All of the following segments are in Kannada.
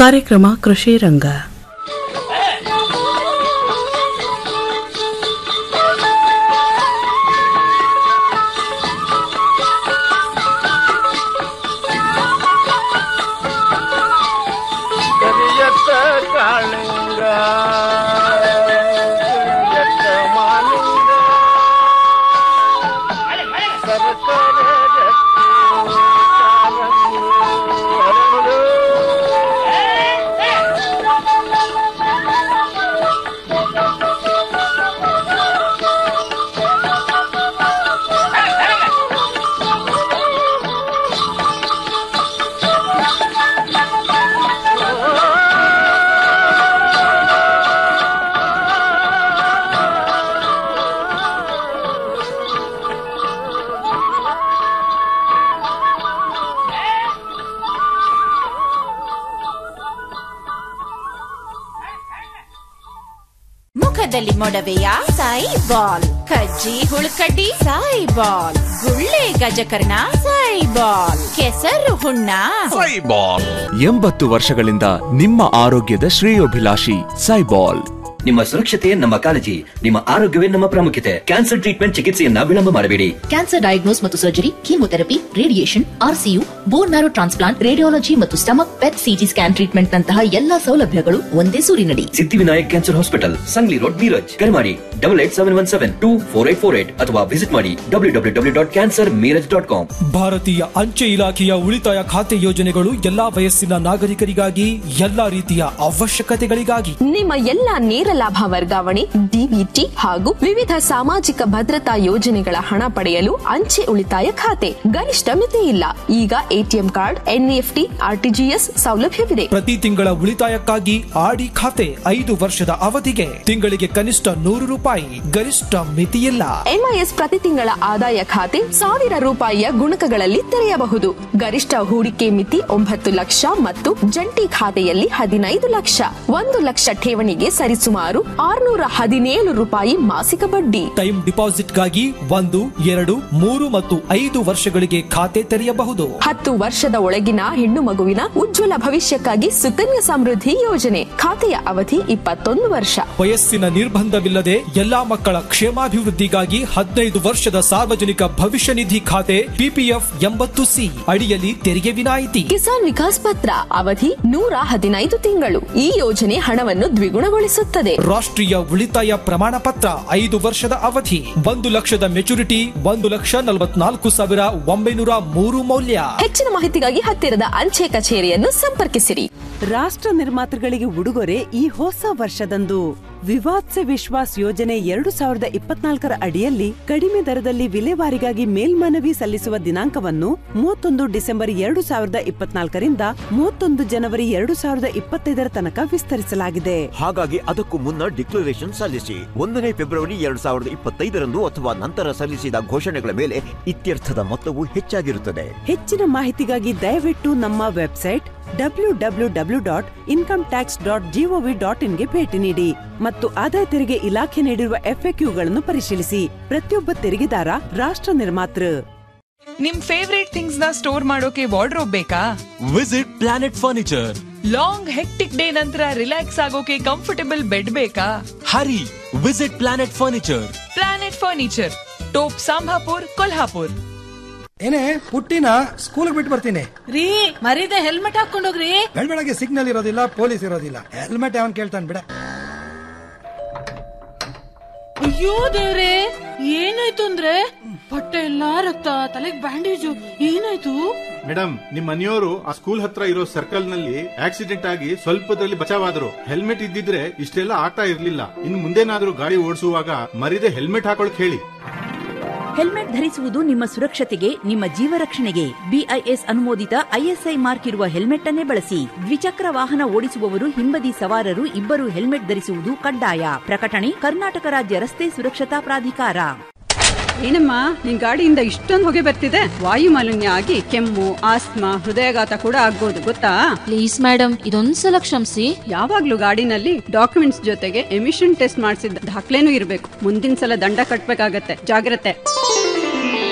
ಕಾರ್ಯಕ್ರಮ ಕೃಷಿ ರಂಗ ಕರಿಯತ್ತ ಕಾಳಿಂಗ ಕರಿಯತ್ತ ಮಾಲಿಂಗ ಸರಸರ ಜಟ್ಟಿ ಕಾರಂಗಿ ಹರಳು. ಮುಖದಲ್ಲಿ ಮೊಡವೆಯ ಸಾಯಿ ಬಾಲ್ ಕಜ್ಜಿ ಹುಳುಕಡ್ಡಿ ಸಾಯಿ ಬಾಲ್ ಗುಳ್ಳೆ ಗಜಕರ್ಣ ಸಾಯಿ ಬಾಲ್ ಕೆಸರು ಹುಣ್ಣ ಸೈಬಾಲ್ ಎಂಬತ್ತು ವರ್ಷಗಳಿಂದ ನಿಮ್ಮ ಆರೋಗ್ಯದ ಶ್ರೇಯೋಭಿಲಾಷಿ ಸೈಬಾಲ್ ನಿಮ್ಮ ಸುರಕ್ಷತೆ ನಮ್ಮ ಕಾಳಜಿ ನಿಮ್ಮ ಆರೋಗ್ಯವೇ ನಮ್ಮ ಪ್ರಾಮುಖ್ಯತೆ ಕ್ಯಾನ್ಸರ್ ಟ್ರೀಟ್ಮೆಂಟ್ ಚಿಕಿತ್ಸೆಯನ್ನ ವಿಳಂಬ ಮಾಡಬೇಡಿ ಕ್ಯಾನ್ಸರ್ ಡಯಾಗ್ನೋಸ್ ಮತ್ತು surgery chemotherapy radiation RCU bone marrow transplant radiology ಮತ್ತು stomach PET CT scan treatment ನಂತಹ ಎಲ್ಲಾ ಸೌಲಭ್ಯಗಳು ಒಂದೇ ಸೂರಿನಡಿ Siddhivinayak cancer hospital Sangli road Miraj ಕರೆ ಮಾಡಿ double eight seven one seven two four eight four eight ಅಥವಾ ವಿಸಿಟ್ ಮಾಡಿ W W W dot cancer Miraj dot com ಭಾರತೀಯ ಅಂಚೆ ಇಲಾಖೆಯ ಉಳಿತಾಯ ಖಾತೆ ಯೋಜನೆಗಳು ಎಲ್ಲಾ ವಯಸ್ಸಿನ ನಾಗರಿಕರಿಗಾಗಿ ಎಲ್ಲಾ ರೀತಿಯ ಅವಶ್ಯಕತೆಗಳಿಗಾಗಿ ನಿಮ್ಮ ಎಲ್ಲ ನೇರ ಲಾಭ ವರ್ಗಾವಣೆ ಡಿಬಿಟಿ ಹಾಗೂ ವಿವಿಧ ಸಾಮಾಜಿಕ ಭದ್ರತಾ ಯೋಜನೆಗಳ ಹಣ ಪಡೆಯಲು ಅಂಚೆ ಉಳಿತಾಯ ಖಾತೆ ಗರಿಷ್ಠ ಮಿತಿ ಇಲ್ಲ ಈಗ ಎಟಿಎಂ ಕಾರ್ಡ್ ಎನ್ಇಎಫ್ಟಿ ಆರ್ಟಿಜಿಎಸ್ ಸೌಲಭ್ಯವಿದೆ ಪ್ರತಿ ತಿಂಗಳ ಉಳಿತಾಯಕ್ಕಾಗಿ ಆಡಿ ಖಾತೆ ಐದು ವರ್ಷದ ಅವಧಿಗೆ ತಿಂಗಳಿಗೆ ಕನಿಷ್ಠ ನೂರು ರೂಪಾಯಿ ಗರಿಷ್ಠ ಮಿತಿಯಿಲ್ಲ ಎಂಐಎಸ್ ಪ್ರತಿ ತಿಂಗಳ ಆದಾಯ ಖಾತೆ ಸಾವಿರ ರೂಪಾಯಿಯ ಗುಣಕಗಳಲ್ಲಿ ತೆರೆಯಬಹುದು ಗರಿಷ್ಠ ಹೂಡಿಕೆ ಮಿತಿ ಒಂಬತ್ತು ಲಕ್ಷ ಮತ್ತು ಜಂಟಿ ಖಾತೆಯಲ್ಲಿ ಹದಿನೈದು ಲಕ್ಷ ಒಂದು ಲಕ್ಷ ಠೇವಣಿಗೆ ಸರಿಸುಮಾರು ಆರುನೂರ ಹದಿನೇಳು ರೂಪಾಯಿ ಮಾಸಿಕ ಬಡ್ಡಿ ಟೈಮ್ ಡಿಪಾಸಿಟ್ಗಾಗಿ ಒಂದು ಎರಡು ಮೂರು ಮತ್ತು ಐದು ವರ್ಷಗಳಿಗೆ ಖಾತೆ ತೆರೆಯಬಹುದು ಹತ್ತು ವರ್ಷದ ಒಳಗಿನ ಹೆಣ್ಣು ಮಗುವಿನ ಉಜ್ವಲ ಭವಿಷ್ಯಕ್ಕಾಗಿ ಸುಕನ್ಯಾ ಸಮೃದ್ಧಿ ಯೋಜನೆ ಖಾತೆಯ ಅವಧಿ ಇಪ್ಪತ್ತೊಂದು ವರ್ಷ ವಯಸ್ಸಿನ ನಿರ್ಬಂಧವಿಲ್ಲದೆ ಎಲ್ಲಾ ಮಕ್ಕಳ ಕ್ಷೇಮಾಭಿವೃದ್ಧಿಗಾಗಿ ಹದಿನೈದು ವರ್ಷದ ಸಾರ್ವಜನಿಕ ಭವಿಷ್ಯ ನಿಧಿ ಖಾತೆ ಪಿಪಿಎಫ್ ಎಂಬತ್ತು ಸಿ ಅಡಿಯಲ್ಲಿ ತೆರಿಗೆ ವಿನಾಯಿತಿ ಕಿಸಾನ್ ವಿಕಾಸ್ ಪತ್ರ ಅವಧಿ ನೂರ ಹದಿನೈದು ತಿಂಗಳು ಈ ಯೋಜನೆ ಹಣವನ್ನು ದ್ವಿಗುಣಗೊಳಿಸುತ್ತದೆ ರಾಷ್ಟ್ರೀಯ ಉಳಿತಾಯ ಪ್ರಮಾಣ ಪತ್ರ ಐದು ವರ್ಷದ ಅವಧಿ ಒಂದು ಲಕ್ಷದ ಮೆಚುರಿಟಿ ಒಂದು ಲಕ್ಷ ನಲವತ್ನಾಲ್ಕು ಸಾವಿರ ಒಂಬೈನೂರ ಮೂರು ಮೌಲ್ಯ ಹೆಚ್ಚಿನ ಮಾಹಿತಿಗಾಗಿ ಹತ್ತಿರದ ಅಂಚೆ ಕಚೇರಿಯನ್ನು ಸಂಪರ್ಕಿಸಿರಿ ರಾಷ್ಟ್ರ ನಿರ್ಮಾತೃಗಳಿಗೆ ಉಡುಗೊರೆ ಈ ಹೊಸ ವರ್ಷದಂದು ವಿವಾದ್ ಸೆ ವಿಶ್ವಾಸ್ ಯೋಜನೆ ಎರಡು ಸಾವಿರದ ಇಪ್ಪತ್ನಾಲ್ಕರ ಅಡಿಯಲ್ಲಿ ಕಡಿಮೆ ದರದಲ್ಲಿ ವಿಲೇವಾರಿಗಾಗಿ ಮೇಲ್ಮನವಿ ಸಲ್ಲಿಸುವ ದಿನಾಂಕವನ್ನು ಮೂವತ್ತೊಂದು ಡಿಸೆಂಬರ್ ಎರಡು ಸಾವಿರದ ಇಪ್ಪತ್ನಾಲ್ಕರಿಂದ ಮೂವತ್ತೊಂದು ಜನವರಿ ಎರಡು ಸಾವಿರದ ಇಪ್ಪತ್ತೈದರ ತನಕ ವಿಸ್ತರಿಸಲಾಗಿದೆ ಹಾಗಾಗಿ ಅದಕ್ಕೂ ಮುನ್ನ ಡಿಕ್ಲರೇಷನ್ ಸಲ್ಲಿಸಿ ಒಂದನೇ ಫೆಬ್ರವರಿ ಎರಡ್ ಸಾವಿರದ ಇಪ್ಪತ್ತೈದರಂದು ಅಥವಾ ನಂತರ ಸಲ್ಲಿಸಿದ ಘೋಷಣೆಗಳ ಮೇಲೆ ಇತ್ಯರ್ಥದ ಮೊತ್ತವು ಹೆಚ್ಚಾಗಿರುತ್ತದೆ ಹೆಚ್ಚಿನ ಮಾಹಿತಿಗಾಗಿ ದಯವಿಟ್ಟು ನಮ್ಮ website W W W dot income tax dot GOV dot ಇನ್ಗೆ ಭೇಟಿ ನೀಡಿ ಮತ್ತು ಆದಾಯ ತೆರಿಗೆ ಇಲಾಖೆ ನೀಡಿರುವ ಎಫ್ಎಕ್ಯೂಗಳನ್ನು ಪರಿಶೀಲಿಸಿ ಪ್ರತಿಯೊಬ್ಬ ತೆರಿಗೆದಾರ ರಾಷ್ಟ್ರ ನಿರ್ಮಾತೃ ನಿಮ್ ಫೇವ್ರೇಟ್ ಥಿಂಗ್ಸ್ ನ ಸ್ಟೋರ್ ಮಾಡೋಕೆ ವಾರ್ಡ್ರೋಬ್ ಬೇಕಾ visit planet furniture long hectic day ನಂತರ ರಿಲ್ಯಾಕ್ಸ್ ಆಗೋಕೆ ಕಂಫರ್ಟಬಲ್ ಬೆಡ್ ಬೇಕಾ hurry visit planet furniture planet furniture Top Sambapur Kolhapur ಏನೇ ಪುಟ್ಟಿನ ಸ್ಕೂಲ್ಗೆ ಬಿಟ್ಟು ಬರ್ತೀನಿ ರೀ ಮರೀದೆ ಹೆಲ್ಮೆಟ್ ಹಾಕೊಂಡೋಗ್ರಿ ಬೆಳಗ್ಗೆ ಸಿಗ್ನಲ್ ಇರೋದಿಲ್ಲ ಪೊಲೀಸ್ ಇರೋದಿಲ್ಲ ಹೆಲ್ಮೆಟ್ ಯಾವನ್ ಕೇಳ್ತಾನೆ ಬಿಡ ಅಯ್ಯೋ ದೇವ್ರೆ ಏನಾಯ್ತು ಅಂದ್ರೆ ಹೊಟ್ಟೆ ಎಲ್ಲಾ ರಕ್ತ ತಲೆಗ್ ಬ್ಯಾಂಡೇಜು ಏನಾಯ್ತು ಮೇಡಮ್ ನಿಮ್ ಮನೆಯವರು ಆ ಸ್ಕೂಲ್ ಹತ್ರ ಇರೋ ಸರ್ಕಲ್ ನಲ್ಲಿ ಆಕ್ಸಿಡೆಂಟ್ ಆಗಿ ಸ್ವಲ್ಪದಲ್ಲಿ ಬಚಾವಾದ್ರು ಹೆಲ್ಮೆಟ್ ಇದ್ದಿದ್ರೆ ಇಷ್ಟೆಲ್ಲ ಆಗ್ತಾ ಇರ್ಲಿಲ್ಲ ಇನ್ ಮುಂದೇನಾದ್ರೂ ಗಾಡಿ ಓಡಿಸುವಾಗ ಮರಿದೆ ಹೆಲ್ಮೆಟ್ ಹಾಕೊಳಕ್ ಹೇಳಿ ಹೆಲ್ಮೆಟ್ ಧರಿಸುವುದು ನಿಮ್ಮ ಸುರಕ್ಷತೆಗೆ ನಿಮ್ಮ ಜೀವ ರಕ್ಷಣೆಗೆ ಬಿಐಎಸ್ ಅನುಮೋದಿತ ಐಎಸ್ಐ ಮಾರ್ಕ್ ಇರುವ ಹೆಲ್ಮೆಟ್ ಅನ್ನೇ ಬಳಸಿ ದ್ವಿಚಕ್ರ ವಾಹನ ಓಡಿಸುವವರು ಹಿಂಬದಿ ಸವಾರರು ಇಬ್ಬರು ಹೆಲ್ಮೆಟ್ ಧರಿಸುವುದು ಕಡ್ಡಾಯ ಪ್ರಕಟಣೆ ಕರ್ನಾಟಕ ರಾಜ್ಯ ರಸ್ತೆ ಸುರಕ್ಷತಾ ಪ್ರಾಧಿಕಾರ ಏನಮ್ಮ ನಿನ್ ಗಾಡಿಯಿಂದ ಇಷ್ಟೊಂದು ಹೊಗೆ ಬರ್ತಿದೆ ವಾಯು ಮಾಲಿನ್ಯ ಆಗಿ ಕೆಮ್ಮು ಆಸ್ತಮಾ ಹೃದಯಾಘಾತ ಕೂಡ ಆಗ್ಬೋದು ಗೊತ್ತಾ ಪ್ಲೀಸ್ ಮೇಡಮ್ ಇದೊಂದ್ಸಲ ಕ್ಷಮಿಸಿ ಯಾವಾಗ್ಲೂ ಗಾಡಿನಲ್ಲಿ ಡಾಕ್ಯುಮೆಂಟ್ಸ್ ಜೊತೆಗೆ ಎಮಿಷನ್ ಟೆಸ್ಟ್ ಮಾಡಿಸಿದ ದಾಖಲೆನೂ ಇರಬೇಕು ಮುಂದಿನ ಸಲ ದಂಡ ಕಟ್ಬೇಕಾಗತ್ತೆ ಜಾಗ್ರತೆ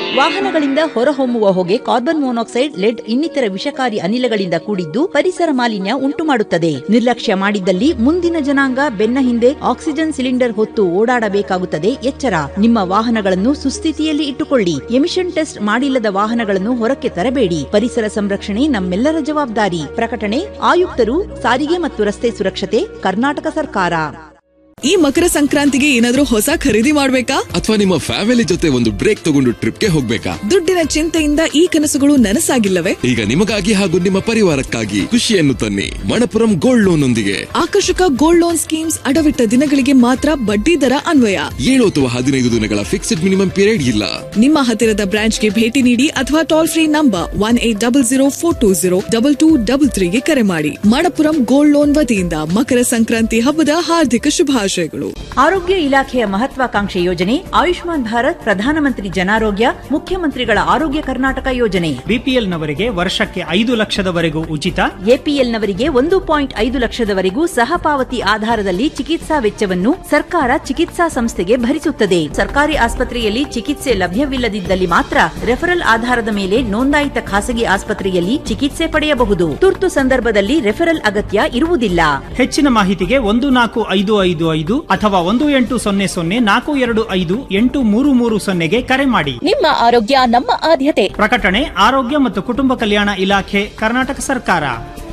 ವಾಹನಗಳಿಂದ ಹೊರಹೊಮ್ಮುವ ಹೊಗೆ ಕಾರ್ಬನ್ ಮೊನಾಕ್ಸೈಡ್ ಲೆಡ್ ಇನ್ನಿತರ ವಿಷಕಾರಿ ಅನಿಲಗಳಿಂದ ಕೂಡಿದ್ದು ಪರಿಸರ ಮಾಲಿನ್ಯ ಉಂಟು ಮಾಡುತ್ತದೆ ನಿರ್ಲಕ್ಷ್ಯ ಮಾಡಿದ್ದಲ್ಲಿ ಮುಂದಿನ ಜನಾಂಗ ಬೆನ್ನ ಹಿಂದೆ ಆಕ್ಸಿಜನ್ ಸಿಲಿಂಡರ್ ಹೊತ್ತು ಓಡಾಡಬೇಕಾಗುತ್ತದೆ ಎಚ್ಚರ ನಿಮ್ಮ ವಾಹನಗಳನ್ನು ಸುಸ್ಥಿತಿಯಲ್ಲಿ ಇಟ್ಟುಕೊಳ್ಳಿ ಎಮಿಷನ್ ಟೆಸ್ಟ್ ಮಾಡಿಲ್ಲದ ವಾಹನಗಳನ್ನು ಹೊರಕ್ಕೆ ತರಬೇಡಿ ಪರಿಸರ ಸಂರಕ್ಷಣೆ ನಮ್ಮೆಲ್ಲರ ಜವಾಬ್ದಾರಿ ಪ್ರಕಟಣೆ ಆಯುಕ್ತರು ಸಾರಿಗೆ ಮತ್ತು ರಸ್ತೆ ಸುರಕ್ಷತೆ ಕರ್ನಾಟಕ ಸರ್ಕಾರ ಈ ಮಕರ ಸಂಕ್ರಾಂತಿಗೆ ಏನಾದ್ರೂ ಹೊಸ ಖರೀದಿ ಮಾಡ್ಬೇಕಾ ಅಥವಾ ನಿಮ್ಮ ಫ್ಯಾಮಿಲಿ ಜೊತೆ ಒಂದು ಬ್ರೇಕ್ ತಗೊಂಡು ಟ್ರಿಪ್ಗೆ ಹೋಗ್ಬೇಕಾ ದುಡ್ಡಿನ ಚಿಂತೆಯಿಂದ ಈ ಕನಸುಗಳು ನನಸಾಗಿಲ್ಲವೇ ಈಗ ನಿಮಗಾಗಿ ಹಾಗೂ ನಿಮ್ಮ ಪರಿವಾರಕ್ಕಾಗಿ ಖುಷಿಯನ್ನು ತನ್ನಿ ಮಣಪುರಂ ಗೋಲ್ಡ್ ಲೋನ್ ಒಂದಿಗೆ ಆಕರ್ಷಕ ಗೋಲ್ಡ್ ಲೋನ್ ಸ್ಕೀಮ್ಸ್ ಅಡವಿಟ್ಟ ದಿನಗಳಿಗೆ ಮಾತ್ರ ಬಡ್ಡಿ ದರ ಅನ್ವಯ ಏಳು ಅಥವಾ ಹದಿನೈದು ದಿನಗಳ ಫಿಕ್ಸ್ಡ್ ಮಿನಿಮಮ್ ಪೀರಿಯಡ್ ಇಲ್ಲ ನಿಮ್ಮ ಹತ್ತಿರದ ಬ್ರಾಂಚ್ಗೆ ಭೇಟಿ ನೀಡಿ ಅಥವಾ toll free number one eight double zero four two zero double two double ತ್ರೀಗೆ ಕರೆ ಮಾಡಿ ಮಣಪುರಂ ಗೋಲ್ಡ್ ಲೋನ್ ವತಿಯಿಂದ ಮಕರ ಸಂಕ್ರಾಂತಿ ಹಬ್ಬದ ಹಾರ್ದಿಕ ಶುಭಾಶಯಗಳು ಆರೋಗ್ಯ ಇಲಾಖೆಯ ಮಹತ್ವಾಕಾಂಕ್ಷೆ ಯೋಜನೆ ಆಯುಷ್ಮಾನ್ ಭಾರತ್ ಪ್ರಧಾನಮಂತ್ರಿ ಜನಾರೋಗ್ಯ ಮುಖ್ಯಮಂತ್ರಿಗಳ ಆರೋಗ್ಯ ಕರ್ನಾಟಕ ಯೋಜನೆ ಬಿಪಿಎಲ್ನವರಿಗೆ ವರ್ಷಕ್ಕೆ ಐದು ಲಕ್ಷದವರೆಗೂ ಉಚಿತ ಎಪಿಎಲ್ನವರಿಗೆ ಒಂದು ಪಾಯಿಂಟ್ ಐದು ಲಕ್ಷದವರೆಗೂ ಸಹಪಾವತಿ ಆಧಾರದಲ್ಲಿ ಚಿಕಿತ್ಸಾ ವೆಚ್ಚವನ್ನು ಸರ್ಕಾರ ಚಿಕಿತ್ಸಾ ಸಂಸ್ಥೆಗೆ ಭರಿಸುತ್ತದೆ ಸರ್ಕಾರಿ ಆಸ್ಪತ್ರೆಯಲ್ಲಿ ಚಿಕಿತ್ಸೆ ಲಭ್ಯವಿಲ್ಲದಿದ್ದಲ್ಲಿ ಮಾತ್ರ ರೆಫರಲ್ ಆಧಾರದ ಮೇಲೆ ನೋಂದಾಯಿತ ಖಾಸಗಿ ಆಸ್ಪತ್ರೆಯಲ್ಲಿ ಚಿಕಿತ್ಸೆ ಪಡೆಯಬಹುದು ತುರ್ತು ಸಂದರ್ಭದಲ್ಲಿ ರೆಫರಲ್ ಅಗತ್ಯ ಇರುವುದಿಲ್ಲ ಹೆಚ್ಚಿನ ಮಾಹಿತಿಗೆ ಒಂದು ನಾಲ್ಕು ಐದು ಐದು ಐದು ಅಥವಾ ಒಂದು ಎಂಟು ಸೊನ್ನೆ ಸೊನ್ನೆ ನಾಲ್ಕು ಎರಡು ಐದು ಎಂಟು ಮೂರು ಮೂರು ಸೊನ್ನೆಗೆ ಕರೆ ಮಾಡಿ ನಿಮ್ಮ ಆರೋಗ್ಯ ನಮ್ಮ ಆದ್ಯತೆ ಪ್ರಕಟಣೆ ಆರೋಗ್ಯ ಮತ್ತು ಕುಟುಂಬ ಕಲ್ಯಾಣ ಇಲಾಖೆ ಕರ್ನಾಟಕ ಸರ್ಕಾರ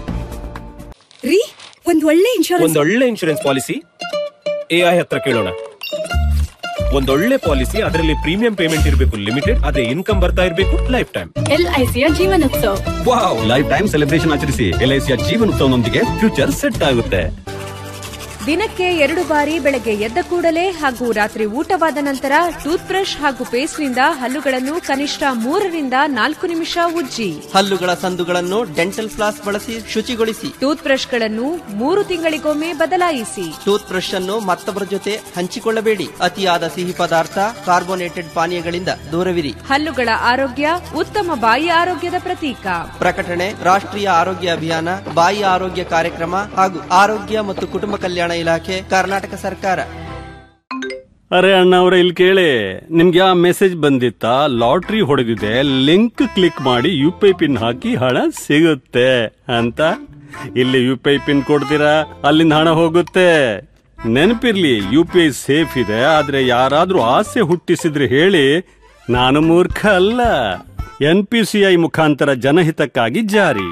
ರೀ ಒಂದ್ ಒಳ್ಳೆ ಇನ್ಶೂರೆನ್ಸ್ ಒಂದೊಳ್ಳೆ ಇನ್ಶೂರೆನ್ಸ್ ಪಾಲಿಸಿ ಎಐ ಹತ್ರ ಕೇಳೋಣ ಒಂದೊಳ್ಳೆ ಪಾಲಿಸಿ ಅದರಲ್ಲಿ ಪ್ರೀಮಿಯಂ ಪೇಮೆಂಟ್ ಇರಬೇಕು ಲಿಮಿಟೆಡ್ ಅದೇ ಇನ್ಕಮ್ ಬರ್ತಾ ಇರಬೇಕು ಲೈಫ್ ಟೈಮ್ ಎಲ್ಐಸಿಯ Jeevan Utsav wow life time celebration ಆಚರಿಸಿ ಎಲ್ಐಸಿಯ ಜೀವನೋತ್ಸವನೊಂದಿಗೆ ಫ್ಯೂಚರ್ ಸೆಟ್ ಆಗುತ್ತೆ ದಿನಕ್ಕೆ ಎರಡು ಬಾರಿ ಬೆಳಗ್ಗೆ ಎದ್ದ ಕೂಡಲೇ ಹಾಗೂ ರಾತ್ರಿ ಊಟವಾದ ನಂತರ ಟೂತ್ ಬ್ರಷ್ ಹಾಗೂ ಪೇಸ್ಟ್ನಿಂದ ಹಲ್ಲುಗಳನ್ನು ಕನಿಷ್ಠ ಮೂರರಿಂದ ನಾಲ್ಕು ನಿಮಿಷ ಉಜ್ಜಿ ಹಲ್ಲುಗಳ ಸಂದುಗಳನ್ನು ಡೆಂಟಲ್ ಫ್ಲಾಸ್ ಬಳಸಿ ಶುಚಿಗೊಳಿಸಿ ಟೂತ್ ಬ್ರಷ್ಗಳನ್ನು ಮೂರು ತಿಂಗಳಿಗೊಮ್ಮೆ ಬದಲಾಯಿಸಿ ಟೂತ್ ಬ್ರಷ್ ಅನ್ನು ಮತ್ತೊಬ್ಬರ ಜೊತೆ ಹಂಚಿಕೊಳ್ಳಬೇಡಿ ಅತಿಯಾದ ಸಿಹಿ ಪದಾರ್ಥ ಕಾರ್ಬೋನೇಟೆಡ್ ಪಾನೀಯಗಳಿಂದ ದೂರವಿರಿ ಹಲ್ಲುಗಳ ಆರೋಗ್ಯ ಉತ್ತಮ ಬಾಯಿ ಆರೋಗ್ಯದ ಪ್ರತೀಕ ಪ್ರಕಟಣೆ ರಾಷ್ಟ್ರೀಯ ಆರೋಗ್ಯ ಅಭಿಯಾನ ಬಾಯಿ ಆರೋಗ್ಯ ಕಾರ್ಯಕ್ರಮ ಹಾಗೂ ಆರೋಗ್ಯ ಮತ್ತು ಕುಟುಂಬ ಕಲ್ಯಾಣ ಇಲಾಖೆ ಕರ್ನಾಟಕ ಸರ್ಕಾರ ಅರೆ ಅಣ್ಣ ಅವ್ರ ಇಲ್ಲಿ ಕೇಳಿ ನಿಮ್ಗೆ ಆ ಮೆಸೇಜ್ ಬಂದಿತ್ತಾ ಲಾಟ್ರಿ ಹೊಡೆದಿದೆ ಲಿಂಕ್ ಕ್ಲಿಕ್ ಮಾಡಿ ಯು ಪಿ ಐ ಪಿನ್ ಹಾಕಿ ಹಣ ಸಿಗುತ್ತೆ ಅಂತ ಇಲ್ಲಿ ಯು ಪಿ ಐ ಪಿನ್ ಕೊಡ್ತೀರಾ ಅಲ್ಲಿಂದ ಹಣ ಹೋಗುತ್ತೆ ನೆನಪಿರ್ಲಿ ಯು ಪಿ ಐ ಸೇಫ್ ಇದೆ ಆದ್ರೆ ಯಾರಾದ್ರೂ ಆಸೆ ಹುಟ್ಟಿಸಿದ್ರೆ ಹೇಳಿ ನಾನು ಮೂರ್ಖ ಅಲ್ಲ ಎನ್ ಪಿ ಸಿ ಐ ಮುಖಾಂತರ ಜನಹಿತಕ್ಕಾಗಿ ಜಾರಿ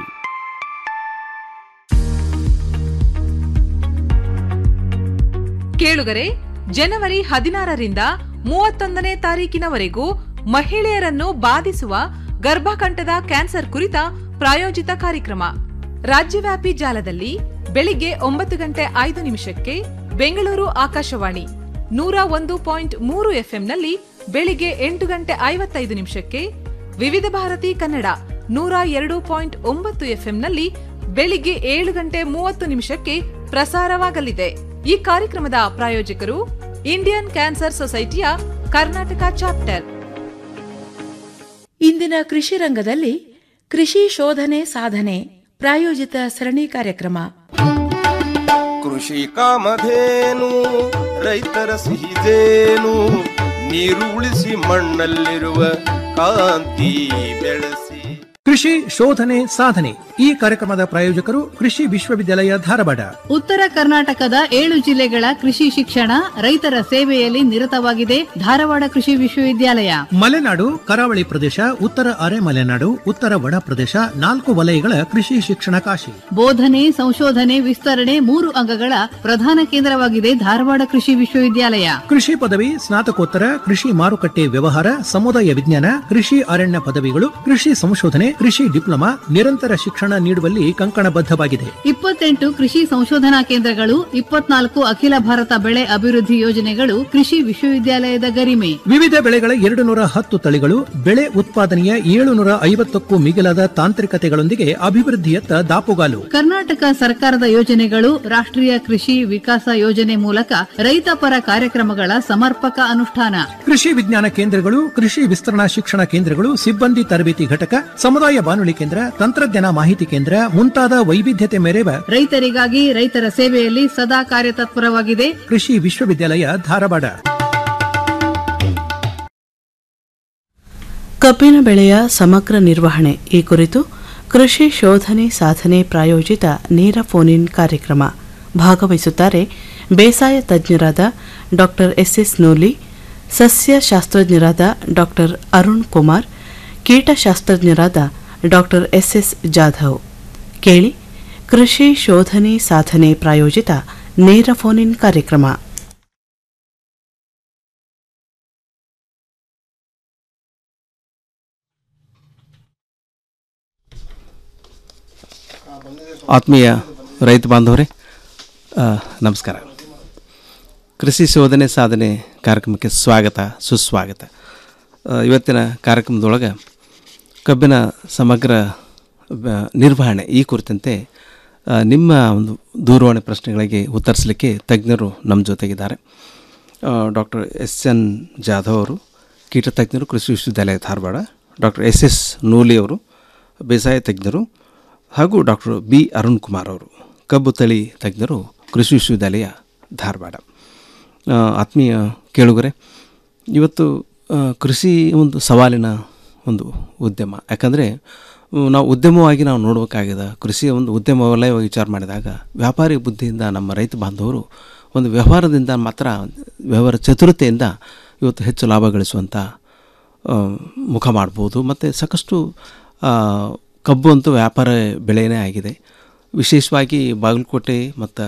ಕೇಳುಗರೆ ಜನವರಿ ಹದಿನಾರರಿಂದ ಮೂವತ್ತೊಂದನೇ ತಾರೀಕಿನವರೆಗೂ ಮಹಿಳೆಯರನ್ನು ಬಾಧಿಸುವ ಗರ್ಭಕಂಠದ ಕ್ಯಾನ್ಸರ್ ಕುರಿತ ಪ್ರಾಯೋಜಿತ ಕಾರ್ಯಕ್ರಮ ರಾಜ್ಯವ್ಯಾಪಿ ಜಾಲದಲ್ಲಿ ಬೆಳಿಗ್ಗೆ ಒಂಬತ್ತು ಗಂಟೆ ಐದು ನಿಮಿಷಕ್ಕೆ ಬೆಂಗಳೂರು ಆಕಾಶವಾಣಿ ನೂರ ಒಂದು ಪಾಯಿಂಟ್ ಮೂರು ಎಫ್ಎಂನಲ್ಲಿ ಬೆಳಿಗ್ಗೆ ಎಂಟು ಗಂಟೆ ಐವತ್ತೈದು ನಿಮಿಷಕ್ಕೆ ವಿವಿಧ ಭಾರತಿ ಕನ್ನಡ ನೂರ ಎರಡು ಪಾಯಿಂಟ್ ಒಂಬತ್ತು ಎಫ್ಎಂನಲ್ಲಿ ಬೆಳಿಗ್ಗೆ ಏಳು ಗಂಟೆ ಮೂವತ್ತು ನಿಮಿಷಕ್ಕೆ ಪ್ರಸಾರವಾಗಲಿದೆ ಈ ಕಾರ್ಯಕ್ರಮದ ಪ್ರಾಯೋಜಕರು ಇಂಡಿಯನ್ ಕ್ಯಾನ್ಸರ್ ಸೊಸೈಟಿಯ ಕರ್ನಾಟಕ ಚಾಪ್ಟರ್ ಇಂದಿನ ಕೃಷಿ ರಂಗದಲ್ಲಿ ಕೃಷಿ ಶೋಧನೆ ಸಾಧನೆ ಪ್ರಾಯೋಜಿತ ಸರಣಿ ಕಾರ್ಯಕ್ರಮ ಕೃಷಿ ಕಾಮಧೇನು ರೈತರ ಸಿಹಿದೇನು ನೀರು ಉಳಿಸಿ ಮಣ್ಣಲ್ಲಿರುವ ಕಾಂತಿ ಬೆಳೆಸಿ ಕೃಷಿ ಶೋಧನೆ ಸಾಧನೆ ಈ ಕಾರ್ಯಕ್ರಮದ ಪ್ರಾಯೋಜಕರು ಕೃಷಿ ವಿಶ್ವವಿದ್ಯಾಲಯ ಧಾರವಾಡ ಉತ್ತರ ಕರ್ನಾಟಕದ ಏಳು ಜಿಲ್ಲೆಗಳ ಕೃಷಿ ಶಿಕ್ಷಣ ರೈತರ ಸೇವೆಯಲ್ಲಿ ನಿರತವಾಗಿದೆ ಧಾರವಾಡ ಕೃಷಿ ವಿಶ್ವವಿದ್ಯಾಲಯ ಮಲೆನಾಡು ಕರಾವಳಿ ಪ್ರದೇಶ ಉತ್ತರ ಅರೆ ಮಲೆನಾಡು ಉತ್ತರ ಒಣ ಪ್ರದೇಶ ನಾಲ್ಕು ವಲಯಗಳ ಕೃಷಿ ಶಿಕ್ಷಣ ಕಾಶಿ ಬೋಧನೆ ಸಂಶೋಧನೆ ವಿಸ್ತರಣೆ ಮೂರು ಅಂಗಗಳ ಪ್ರಧಾನ ಕೇಂದ್ರವಾಗಿದೆ ಧಾರವಾಡ ಕೃಷಿ ವಿಶ್ವವಿದ್ಯಾಲಯ ಕೃಷಿ ಪದವಿ ಸ್ನಾತಕೋತ್ತರ ಕೃಷಿ ಮಾರುಕಟ್ಟೆ ವ್ಯವಹಾರ ಸಮುದಾಯ ವಿಜ್ಞಾನ ಕೃಷಿ ಅರಣ್ಯ ಪದವಿಗಳು ಕೃಷಿ ಸಂಶೋಧನೆ ಕೃಷಿ ಡಿಪ್ಲೊಮಾ ನಿರಂತರ ಶಿಕ್ಷಣ ನೀಡುವಲ್ಲಿ ಕಂಕಣಬದ್ಧವಾಗಿದೆ ಇಪ್ಪತ್ತೆಂಟು ಕೃಷಿ ಸಂಶೋಧನಾ ಕೇಂದ್ರಗಳು ಇಪ್ಪತ್ನಾಲ್ಕು ಅಖಿಲ ಭಾರತ ಬೆಳೆ ಅಭಿವೃದ್ಧಿ ಯೋಜನೆಗಳು ಕೃಷಿ ವಿಶ್ವವಿದ್ಯಾಲಯದ ಗರಿಮೆ ವಿವಿಧ ಬೆಳೆಗಳ ಎರಡು ನೂರ ಹತ್ತು ತಳಿಗಳು ಬೆಳೆ ಉತ್ಪಾದನೆಯ ಏಳುನೂರ ಐವತ್ತಕ್ಕೂ ಮಿಗಿಲಾದ ತಾಂತ್ರಿಕತೆಗಳೊಂದಿಗೆ ಅಭಿವೃದ್ಧಿಯತ್ತ ದಾಪುಗಾಲು ಕರ್ನಾಟಕ ಸರ್ಕಾರದ ಯೋಜನೆಗಳು ರಾಷ್ಟ್ರೀಯ ಕೃಷಿ ವಿಕಾಸ ಯೋಜನೆ ಮೂಲಕ ರೈತ ಪರ ಕಾರ್ಯಕ್ರಮಗಳ ಸಮರ್ಪಕ ಅನುಷ್ಠಾನ ಕೃಷಿ ವಿಜ್ಞಾನ ಕೇಂದ್ರಗಳು ಕೃಷಿ ವಿಸ್ತರಣಾ ಶಿಕ್ಷಣ ಕೇಂದ್ರಗಳು ಸಿಬ್ಬಂದಿ ತರಬೇತಿ ಘಟಕ ಸಮುದಾಯ ಬಾನುಲಿ ಕೇಂದ್ರ ತಂತ್ರಜ್ಞಾನ ಮಾಹಿತಿ ಕೇಂದ್ರ ಮುಂತಾದ ವೈವಿಧ್ಯತೆ ಮೆರೆವ ರೈತರಿಗಾಗಿ ರೈತರ ಸೇವೆಯಲ್ಲಿ ಸದಾ ಕಾರ್ಯತತ್ಪರವಾಗಿದೆ ಕೃಷಿ ವಿಶ್ವವಿದ್ಯಾಲಯ ಧಾರವಾಡ ಕಬ್ಬಿನ ಬೆಳೆಯ ಸಮಗ್ರ ನಿರ್ವಹಣೆ ಈ ಕುರಿತು ಕೃಷಿ ಶೋಧನೆ ಸಾಧನೆ ಪ್ರಾಯೋಜಿತ ನೇರ ಫೋನ್ ಇನ್ ಕಾರ್ಯಕ್ರಮ ಭಾಗವಹಿಸುತ್ತಾರೆ ಬೇಸಾಯ ತಜ್ಞರಾದ ಡಾಕ್ಟರ್ ಎಸ್ಎಸ್ ನೂಲಿ ಸಸ್ಯ ಶಾಸ್ತ್ರಜ್ಞರಾದ ಡಾಕ್ಟರ್ ಅರುಣ್ ಕುಮಾರ್ ಕೀಟಶಾಸ್ತ್ರಜ್ಞರಾದ ಡಾಕ್ಟರ್ ಎಸ್ಎಸ್ ಜಾಧವ್ ಕೇಳಿ ಕೃಷಿ ಶೋಧನೆ ಸಾಧನೆ ಪ್ರಾಯೋಜಿತ ನೇರ ಫೋನ್ ಇನ್ ಕಾರ್ಯಕ್ರಮ ಆತ್ಮೀಯ ರೈತ ಬಾಂಧವರೇ ಆ, ನಮಸ್ಕಾರ ಕೃಷಿ ಶೋಧನೆ ಸಾಧನೆ ಕಾರ್ಯಕ್ರಮಕ್ಕೆ ಸ್ವಾಗತ ಸುಸ್ವಾಗತ ಆ, ಇವತ್ತಿನ ಕಾರ್ಯಕ್ರಮದೊಳಗೆ ಕಬ್ಬಿನ ಸಮಗ್ರ ಆ, ನಿರ್ವಹಣೆ ಈ ಕುರಿತಂತೆ ಆ, ನಿಮ್ಮ ಒಂದು ದೂರವಾಣಿ ಪ್ರಶ್ನೆಗಳಿಗೆ ಉತ್ತರಿಸಲಿಕ್ಕೆ ತಜ್ಞರು ನಮ್ಮ ಜೊತೆಗಿದ್ದಾರೆ ಡಾಕ್ಟರ್ ಎಸ್ ಎನ್ ಜಾಧವ್ ಅವರು ಕೀಟ ತಜ್ಞರು ಕೃಷಿ ವಿಶ್ವವಿದ್ಯಾಲಯ Dharwad doctor S S Nooli ಅವರು ಬೇಸಾಯ ತಜ್ಞರು ಹಾಗೂ ಡಾಕ್ಟರ್ ಬಿ ಅರುಣ್ ಕುಮಾರ್ ಅವರು ಕಬ್ಬು ತಳಿ ತಜ್ಞರು ಕೃಷಿ ವಿಶ್ವವಿದ್ಯಾಲಯ ಧಾರವಾಡ ಆ, ಆತ್ಮೀಯ ಕೇಳುಗರೆ ಇವತ್ತು ಆ, ಕೃಷಿ ಒಂದು ಸವಾಲಿನ ಒಂದು ಉದ್ಯಮ ಯಾಕಂದರೆ ನಾವು ಉದ್ಯಮವಾಗಿ ನಾವು ನೋಡಬೇಕಾಗಿದೆ ಕೃಷಿಯ ಒಂದು ಉದ್ಯಮ ವಲಯವಾಗಿ ವಿಚಾರ ಮಾಡಿದಾಗ ವ್ಯಾಪಾರಿ ಬುದ್ಧಿಯಿಂದ ನಮ್ಮ ರೈತ ಬಾಂಧವರು ಒಂದು ವ್ಯವಹಾರದಿಂದ ಮಾತ್ರ ವ್ಯವಹಾರ ಚತುರತೆಯಿಂದ ಇವತ್ತು ಹೆಚ್ಚು ಲಾಭ ಗಳಿಸುವಂಥ ಆ, ಮುಖ ಮಾಡ್ಬೋದು ಮತ್ತು ಸಾಕಷ್ಟು ಆ, ಕಬ್ಬು ಅಂತೂ ವ್ಯಾಪಾರ ಬೆಳೆಯೇ ಆಗಿದೆ ವಿಶೇಷವಾಗಿ ಬಾಗಲಕೋಟೆ ಮತ್ತು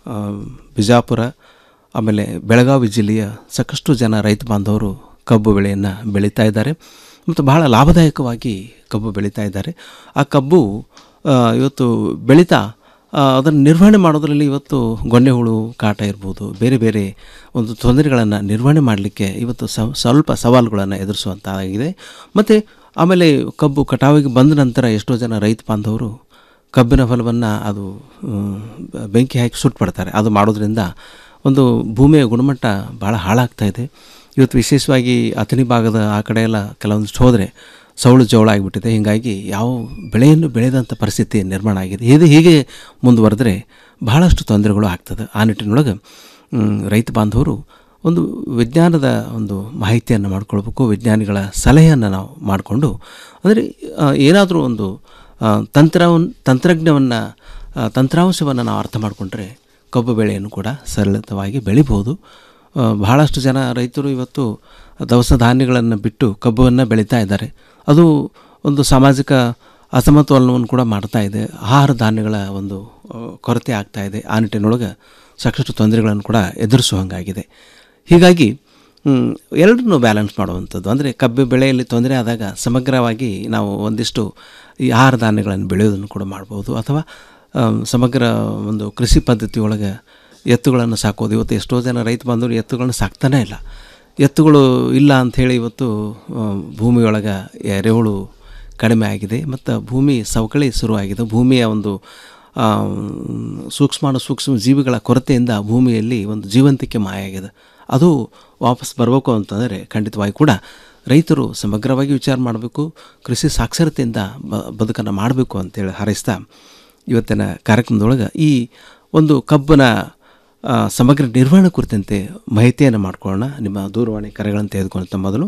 ಬಿಜಾಪುರ ಆಮೇಲೆ ಬೆಳಗಾವಿ ಜಿಲ್ಲೆಯ ಸಾಕಷ್ಟು ಜನ ರೈತ ಬಾಂಧವರು ಕಬ್ಬು ಬೆಳೆಯನ್ನು ಬೆಳೀತಾ ಇದ್ದಾರೆ ಮತ್ತು ಬಹಳ ಲಾಭದಾಯಕವಾಗಿ ಕಬ್ಬು ಬೆಳೀತಾ ಇದ್ದಾರೆ ಆ ಕಬ್ಬು ಆ, ಇವತ್ತು ಬೆಳೀತಾ ಅದನ್ನು ನಿರ್ವಹಣೆ ಮಾಡೋದರಲ್ಲಿ ಇವತ್ತು ಗೊಣ್ಣೆ ಹುಳು ಕಾಟ ಇರ್ಬೋದು ಬೇರೆ ಬೇರೆ ಒಂದು ತೊಂದರೆಗಳನ್ನು ನಿರ್ವಹಣೆ ಮಾಡಲಿಕ್ಕೆ ಇವತ್ತು ಸ ಸ್ವಲ್ಪ ಸವಾಲುಗಳನ್ನು ಎದುರಿಸುವಂತಾಗಿದೆ ಮತ್ತು ಆಮೇಲೆ ಕಬ್ಬು ಕಟಾವಿಗೆ ಬಂದ ನಂತರ ಎಷ್ಟೋ ಜನ ರೈತ ಬಾಂಧವರು ಕಬ್ಬಿನ ಫಲವನ್ನು ಅದು ಮ್, ಬೆಂಕಿ ಹಾಕಿ ಸುಟ್ಬಿಡ್ತಾರೆ ಅದು ಮಾಡೋದ್ರಿಂದ ಒಂದು ಭೂಮಿಯ ಗುಣಮಟ್ಟ ಭಾಳ ಹಾಳಾಗ್ತಾ ಇದೆ ಇವತ್ತು ವಿಶೇಷವಾಗಿ ಅಥಣಿ ಭಾಗದ ಆ ಕಡೆ ಎಲ್ಲ ಕೆಲವೊಂದಿಷ್ಟು ಹೋದರೆ ಸೌಳು ಜೋಳ ಆಗಿಬಿಟ್ಟಿದೆ ಹೀಗಾಗಿ ಯಾವ ಬೆಳೆಯನ್ನು ಬೆಳೆದಂಥ ಪರಿಸ್ಥಿತಿ ನಿರ್ಮಾಣ ಆಗಿದೆ ಇದು ಹೀಗೆ ಮುಂದುವರೆದ್ರೆ ಬಹಳಷ್ಟು ತೊಂದರೆಗಳು ಆಗ್ತದೆ ಆ ನಿಟ್ಟಿನೊಳಗೆ ಮ್, ರೈತ ಬಾಂಧವರು ಒಂದು ವಿಜ್ಞಾನದ ಒಂದು ಮಾಹಿತಿಯನ್ನು ಮಾಡ್ಕೊಳ್ಬೇಕು ವಿಜ್ಞಾನಿಗಳ ಸಲಹೆಯನ್ನು ನಾವು ಮಾಡಿಕೊಂಡು ಅಂದರೆ ಏನಾದರೂ ಒಂದು ಆ, ತಂತ್ರವನ್ನು ತಂತ್ರಜ್ಞವನ್ನು ತಂತ್ರಾಂಶವನ್ನು ನಾವು ಅರ್ಥ ಮಾಡಿಕೊಂಡ್ರೆ ಕಬ್ಬು ಬೆಳೆಯನ್ನು ಕೂಡ ಸರಳತವಾಗಿ ಬೆಳಿಬೋದು ಆ, ಬಹಳಷ್ಟು ಜನ ರೈತರು ಇವತ್ತು ದವಸ ಧಾನ್ಯಗಳನ್ನು ಬಿಟ್ಟು ಕಬ್ಬನ್ನು ಬೆಳೀತಾ ಇದ್ದಾರೆ ಅದು ಒಂದು ಸಾಮಾಜಿಕ ಅಸಮತೋಲನವನ್ನು ಕೂಡ ಮಾಡ್ತಾ ಇದೆ ಆಹಾರ ಧಾನ್ಯಗಳ ಒಂದು ಆ, ಕೊರತೆ ಆಗ್ತಾ ಇದೆ ಆ ನಿಟ್ಟಿನೊಳಗೆ ಸಾಕಷ್ಟು ತೊಂದರೆಗಳನ್ನು ಕೂಡ ಎದುರಿಸುವಂಗಾಗಿದೆ ಹೀಗಾಗಿ ಹ್ಮ್, ಎರಡನ್ನೂ ಬ್ಯಾಲೆನ್ಸ್ ಮಾಡುವಂಥದ್ದು ಅಂದರೆ ಕಬ್ಬು ಬೆಳೆಯಲ್ಲಿ ತೊಂದರೆ ಆದಾಗ ಸಮಗ್ರವಾಗಿ ನಾವು ಒಂದಿಷ್ಟು ಈ ಆಹಾರ ಧಾನ್ಯಗಳನ್ನು ಬೆಳೆಯೋದನ್ನು ಕೂಡ ಮಾಡ್ಬೋದು ಅಥವಾ ಆಮ್, ಸಮಗ್ರ ಒಂದು ಕೃಷಿ ಪದ್ಧತಿ ಒಳಗೆ ಎತ್ತುಗಳನ್ನು ಸಾಕೋದು ಇವತ್ತು ಎಷ್ಟೋ ಜನ ರೈತ ಬಾಂಧವರು ಎತ್ತುಗಳನ್ನು ಸಾಕ್ತಾನೇ ಇಲ್ಲ ಎತ್ತುಗಳು ಇಲ್ಲ ಅಂಥೇಳಿ ಇವತ್ತು ಆ, ಭೂಮಿಯೊಳಗೆ ಎರೆಹುಳು ಕಡಿಮೆ ಆಗಿದೆ ಮತ್ತು ಭೂಮಿ ಸವಕಳಿ ಶುರುವಾಗಿದೆ ಭೂಮಿಯ ಒಂದು ಆ, ಸೂಕ್ಷ್ಮಾಣು ಸೂಕ್ಷ್ಮ ಜೀವಿಗಳ ಕೊರತೆಯಿಂದ ಭೂಮಿಯಲ್ಲಿ ಒಂದು ಜೀವಂತಿಕೆ ಮಾಯ ಆಗಿದೆ ಅದು ವಾಪಸ್ ಬರಬೇಕು ಅಂತಂದರೆ ಖಂಡಿತವಾಗಿ ಕೂಡ ರೈತರು ಸಮಗ್ರವಾಗಿ ವಿಚಾರ ಮಾಡಬೇಕು ಕೃಷಿ ಸಾಕ್ಷರತೆಯಿಂದ ಬ ಬದುಕನ್ನು ಮಾಡಬೇಕು ಅಂತೇಳಿ ಹಾರೈಸ್ತಾ ಇವತ್ತಿನ ಕಾರ್ಯಕ್ರಮದೊಳಗೆ ಈ ಒಂದು ಕಬ್ಬನ ಆ, ಸಮಗ್ರ ನಿರ್ವಹಣೆ ಕುರಿತಂತೆ ಮಾಹಿತಿಯನ್ನು ಮಾಡ್ಕೊಳ್ಳೋಣ ನಿಮ್ಮ ದೂರವಾಣಿ ಕರೆಗಳನ್ನು ತೆಗೆದುಕೊಂಡ ಮೊದಲು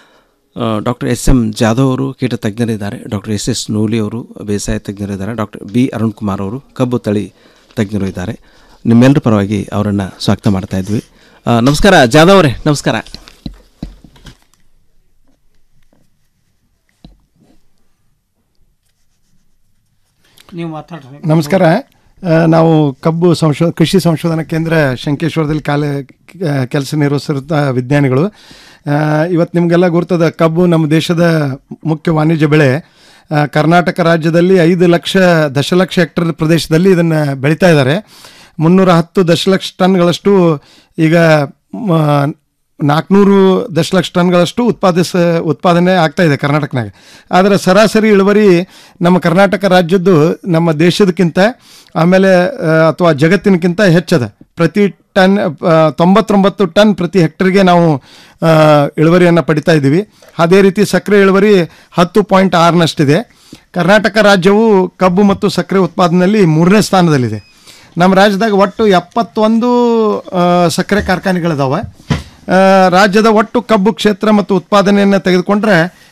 ಡಾಕ್ಟರ್ ಎಸ್ ಎಂ ಜಾಧವ್ ಅವರು ಕೀಟ ತಜ್ಞರಿದ್ದಾರೆ ಡಾಕ್ಟರ್ ಎಸ್ ಎಸ್ ನೂಲಿ ಅವರು ಬೇಸಾಯ ತಜ್ಞರಿದ್ದಾರೆ ಡಾಕ್ಟರ್ ಬಿ ಅರುಣ್ ಕುಮಾರ್ ಅವರು ಕಬ್ಬು ತಳಿ ತಜ್ಞರು ಇದ್ದಾರೆ ನಿಮ್ಮೆಲ್ಲರ ಪರವಾಗಿ ಅವರನ್ನು ಸ್ವಾಗತ ಮಾಡ್ತಾ ಇದ್ವಿ ಆ, ನಮಸ್ಕಾರ ಜಾಧವ್ ಅವರೇ ನಮಸ್ಕಾರ ನೀವು ಮಾತಾಡ್ರಿ ನಮಸ್ಕಾರ ಆ, ನಾವು ಕಬ್ಬು ಸಂಶೋ ಕೃಷಿ ಸಂಶೋಧನಾ ಕೇಂದ್ರ ಶಂಕೇಶ್ವರದಲ್ಲಿ ಕಾಲ ಕೆಲಸ ನಿರ್ವಹಿಸಿರುತ್ತ ವಿಜ್ಞಾನಿಗಳು ಆ, ಇವತ್ತು ನಿಮಗೆಲ್ಲ ಗುರ್ತದ ಕಬ್ಬು ನಮ್ಮ ದೇಶದ ಮುಖ್ಯ ವಾಣಿಜ್ಯ ಬೆಳೆ ಆ, ಕರ್ನಾಟಕ ರಾಜ್ಯದಲ್ಲಿ ಐದು ಲಕ್ಷ ದಶಲಕ್ಷ ಹೆಕ್ಟರ್ ಪ್ರದೇಶದಲ್ಲಿ ಇದನ್ನು ಬೆಳೀತಾ ಇದ್ದಾರೆ ಮುನ್ನೂರ ಹತ್ತು ದಶಲಕ್ಷ ಟನ್ಗಳಷ್ಟು ಈಗ ಮ, ನಾಲ್ಕುನೂರು ದಶಲಕ್ಷ ಟನ್ಗಳಷ್ಟು ಉತ್ಪಾದಿಸ ಉತ್ಪಾದನೆ ಆಗ್ತಾ ಇದೆ ಕರ್ನಾಟಕನಾಗ ಆದರೆ ಸರಾಸರಿ ಇಳುವರಿ ನಮ್ಮ ಕರ್ನಾಟಕ ರಾಜ್ಯದ್ದು ನಮ್ಮ ದೇಶದಕ್ಕಿಂತ ಆಮೇಲೆ ಆ, ಅಥವಾ ಜಗತ್ತಿನಕ್ಕಿಂತ ಹೆಚ್ಚದ ಪ್ರತಿ ಟನ್ ಆ, ತೊಂಬತ್ತೊಂಬತ್ತು ಟನ್ ಪ್ರತಿ ಹೆಕ್ಟರ್ಗೆ ನಾವು ಆ, ಇಳುವರಿಯನ್ನು ಪಡಿತಾ ಇದ್ದೀವಿ ಅದೇ ರೀತಿ ಸಕ್ಕರೆ ಇಳುವರಿ ಹತ್ತು ಪಾಯಿಂಟ್ ಆರನಷ್ಟಿದೆ ಕರ್ನಾಟಕ ರಾಜ್ಯವು ಕಬ್ಬು ಮತ್ತು ಸಕ್ಕರೆ ಉತ್ಪಾದನೆಯಲ್ಲಿ ಮೂರನೇ ಸ್ಥಾನದಲ್ಲಿದೆ ನಮ್ಮ ರಾಜ್ಯದಾಗ ಒಟ್ಟು ಎಪ್ಪತ್ತೊಂದು ಆ, ಸಕ್ಕರೆ ಕಾರ್ಖಾನೆಗಳಿದಾವೆ ಆ, ರಾಜ್ಯದ ಒಟ್ಟು ಕಬ್ಬು ಕ್ಷೇತ್ರ ಮತ್ತು ಉತ್ಪಾದನೆಯನ್ನು ತೆಗೆದುಕೊಂಡ್ರೆ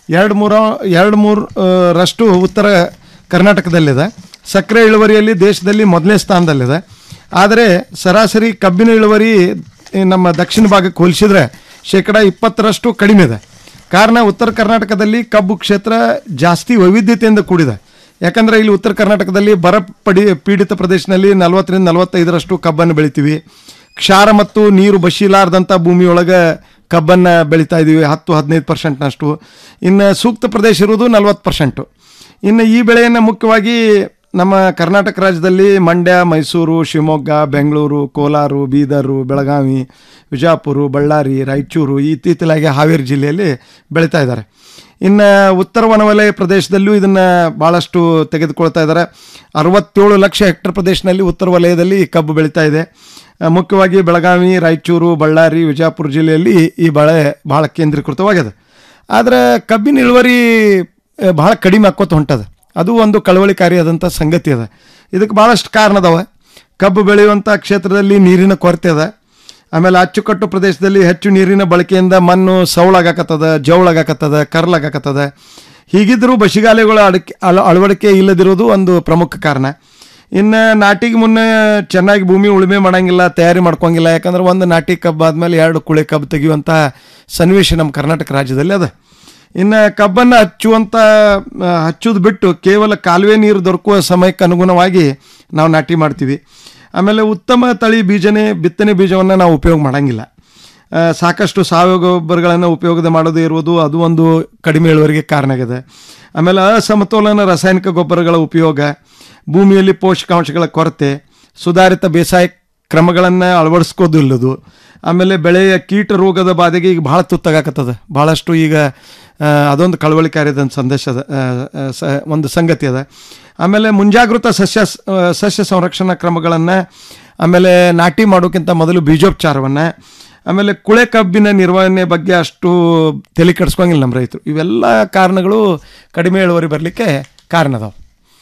ಎರಡು ಮೂರ ಎರಡು ಮೂರು ಆ, ರಷ್ಟು ಉತ್ತರ ಕರ್ನಾಟಕದಲ್ಲಿದೆ ಸಕ್ಕರೆ ಇಳುವರಿಯಲ್ಲಿ ದೇಶದಲ್ಲಿ ಮೊದಲನೇ ಸ್ಥಾನದಲ್ಲಿದೆ ಆದರೆ ಸರಾಸರಿ ಕಬ್ಬಿನ ಇಳುವರಿ ಈ ನಮ್ಮ ದಕ್ಷಿಣ ಭಾಗಕ್ಕೆ ಹೋಲಿಸಿದ್ರೆ ಶೇಕಡ ಇಪ್ಪತ್ತರಷ್ಟು ಕಡಿಮೆ ಇದೆ ಕಾರಣ ಉತ್ತರ ಕರ್ನಾಟಕದಲ್ಲಿ ಕಬ್ಬು ಕ್ಷೇತ್ರ ಜಾಸ್ತಿ ವೈವಿಧ್ಯತೆಯಿಂದ ಕೂಡಿದೆ ಯಾಕಂದರೆ ಇಲ್ಲಿ ಉತ್ತರ ಕರ್ನಾಟಕದಲ್ಲಿ ಬರ ಪಡಿ ಪೀಡಿತ ಪ್ರದೇಶದಲ್ಲಿ ನಲವತ್ತರಿಂದ ನಲವತ್ತೈದರಷ್ಟು ಕಬ್ಬನ್ನು ಬೆಳಿತೀವಿ ಕ್ಷಾರ ಮತ್ತು ನೀರು ಬಶೀಲಾರ್ದಂಥ ಭೂಮಿಯೊಳಗೆ ಕಬ್ಬನ್ನು ಬೆಳೀತಾ ಇದ್ದೀವಿ ಹತ್ತು ಹದಿನೈದು ಪರ್ಸೆಂಟ್ನಷ್ಟು ಇನ್ನು ಸೂಕ್ತ ಪ್ರದೇಶ ಇರುವುದು ನಲ್ವತ್ತು ಪರ್ಸೆಂಟು ಇನ್ನು ಈ ಬೆಳೆಯನ್ನು ಮುಖ್ಯವಾಗಿ ನಮ್ಮ ಕರ್ನಾಟಕ ರಾಜ್ಯದಲ್ಲಿ ಮಂಡ್ಯ ಮೈಸೂರು ಶಿವಮೊಗ್ಗ ಬೆಂಗಳೂರು ಕೋಲಾರ ಬೀದರು ಬೆಳಗಾವಿ ವಿಜಯಪುರ ಬಳ್ಳಾರಿ ರಾಯಚೂರು ಇತ್ತೀಚಲಾಗಿ ಹಾವೇರಿ ಜಿಲ್ಲೆಯಲ್ಲಿ ಬೆಳೀತಾ ಇದ್ದಾರೆ ಇನ್ನು ಉತ್ತರ ವನವಲಯ ಪ್ರದೇಶದಲ್ಲೂ ಇದನ್ನು ಭಾಳಷ್ಟು ತೆಗೆದುಕೊಳ್ತಾ ಇದ್ದಾರೆ ಅರವತ್ತೇಳು ಲಕ್ಷ ಹೆಕ್ಟರ್ ಪ್ರದೇಶದಲ್ಲಿ ಉತ್ತರ ವಲಯದಲ್ಲಿ ಕಬ್ಬು ಬೆಳೀತಾ ಇದೆ ಆ, ಮುಖ್ಯವಾಗಿ ಬೆಳಗಾವಿ ರಾಯಚೂರು ಬಳ್ಳಾರಿ ವಿಜಯಪುರ ಜಿಲ್ಲೆಯಲ್ಲಿ ಈ ಬೆಳೆ ಭಾಳ ಕೇಂದ್ರೀಕೃತವಾಗಿದೆ ಆದರೆ ಕಬ್ಬಿನ ಇಳುವರಿ ಆ, ಭಾಳ ಕಡಿಮೆ ಆಕ್ಕೋತ ಹೊಂಟದ ಅದು ಒಂದು ಕಳವಳಿಕಾರಿಯಾದಂಥ ಸಂಗತಿ ಅದ ಇದಕ್ಕೆ ಭಾಳಷ್ಟು ಕಾರಣ ಅದಾವ ಕಬ್ಬು ಬೆಳೆಯುವಂಥ ಕ್ಷೇತ್ರದಲ್ಲಿ ನೀರಿನ ಕೊರತೆ ಅದ ಆಮೇಲೆ ಅಚ್ಚುಕಟ್ಟು ಪ್ರದೇಶದಲ್ಲಿ ಹೆಚ್ಚು ನೀರಿನ ಬಳಕೆಯಿಂದ ಮಣ್ಣು ಸೌಳಾಗಕತ್ತದ ಜೌಳಾಗಕತ್ತದ ಕರ್ಲಾಗಕತ್ತದ ಹೀಗಿದ್ದರೂ ಬಸಿಗಾಲೆಗಳ ಅಡಕೆ ಅಳ ಅಳವಡಿಕೆ ಇಲ್ಲದಿರೋದು ಒಂದು ಪ್ರಮುಖ ಕಾರಣ ಇನ್ನು ನಾಟಿಗೆ ಮುನ್ನೆ ಚೆನ್ನಾಗಿ ಭೂಮಿ ಉಳುಮೆ ಮಾಡಂಗಿಲ್ಲ ತಯಾರಿ ಮಾಡ್ಕೊಂಗಿಲ್ಲ ಯಾಕಂದ್ರೆ ಒಂದು ನಾಟಿ ಕಬ್ಬು ಆದಮೇಲೆ ಎರಡು ಕುಳೆ ಕಬ್ಬು ತೆಗೆಯುವಂಥ ಸನ್ನಿವೇಶ ನಮ್ಮ ಕರ್ನಾಟಕ ರಾಜ್ಯದಲ್ಲಿ ಅದ ಇನ್ನು ಕಬ್ಬನ್ನು ಹಚ್ಚುವಂಥ ಆ, ಹಚ್ಚೋದು ಬಿಟ್ಟು ಕೇವಲ ಕಾಲುವೆ ನೀರು ದೊರಕುವ ಸಮಯಕ್ಕೆ ಅನುಗುಣವಾಗಿ ನಾವು ನಾಟಿ ಮಾಡ್ತೀವಿ ಆಮೇಲೆ ಉತ್ತಮ ತಳಿ ಬೀಜನೇ ಬಿತ್ತನೆ ಬೀಜವನ್ನು ನಾವು ಉಪಯೋಗ ಮಾಡಂಗಿಲ್ಲ ಆ, ಸಾಕಷ್ಟು ಸಾವಯವ ಗೊಬ್ಬರಗಳನ್ನು ಉಪಯೋಗ ಮಾಡದೇ ಇರುವುದು ಅದು ಒಂದು ಕಡಿಮೆ ಇಳುವರಿಗೆ ಕಾರಣ ಆಗಿದೆ ಆಮೇಲೆ ಅಸಮತೋಲನ ರಾಸಾಯನಿಕ ಗೊಬ್ಬರಗಳ ಉಪಯೋಗ ಭೂಮಿಯಲ್ಲಿ ಪೋಷಕಾಂಶಗಳ ಕೊರತೆ ಸುಧಾರಿತ ಬೇಸಾಯ ಕ್ರಮಗಳನ್ನು ಅಳವಡಿಸ್ಕೋದಿಲ್ಲದು ಆಮೇಲೆ ಬೆಳೆಯ ಕೀಟ ರೋಗದ ಬಾಧೆಗೆ ಈಗ ಭಾಳ ತುತ್ತಾಗತ್ತದ ಭಾಳಷ್ಟು ಈಗ ಆ, ಅದೊಂದು ಕಳವಳಿಕಾರಿಯಾದ ಸಂದೇಶ ಅದ ಆ, ಆ, ಸ ಒಂದು ಸಂಗತಿ ಅದ ಆಮೇಲೆ ಮುಂಜಾಗೃತ ಸಸ್ಯ ಸ- ಆ, ಸಸ್ಯ ಸಂರಕ್ಷಣಾ ಕ್ರಮಗಳನ್ನು ಆಮೇಲೆ ನಾಟಿ ಮಾಡೋಕ್ಕಿಂತ ಮೊದಲು ಬೀಜೋಪಚಾರವನ್ನು ಆಮೇಲೆ ಕುಳೆ ಕಬ್ಬಿನ ನಿರ್ವಹಣೆ ಬಗ್ಗೆ ಅಷ್ಟು ತಲೆ ಕೆಡಿಸ್ಕೊಂಗಿಲ್ಲ ನಮ್ಮ ರೈತರು ಇವೆಲ್ಲ ಕಾರಣಗಳು ಕಡಿಮೆ ಇಳುವರಿ ಬರಲಿಕ್ಕೆ ಕಾರಣ ಅದಾವೆ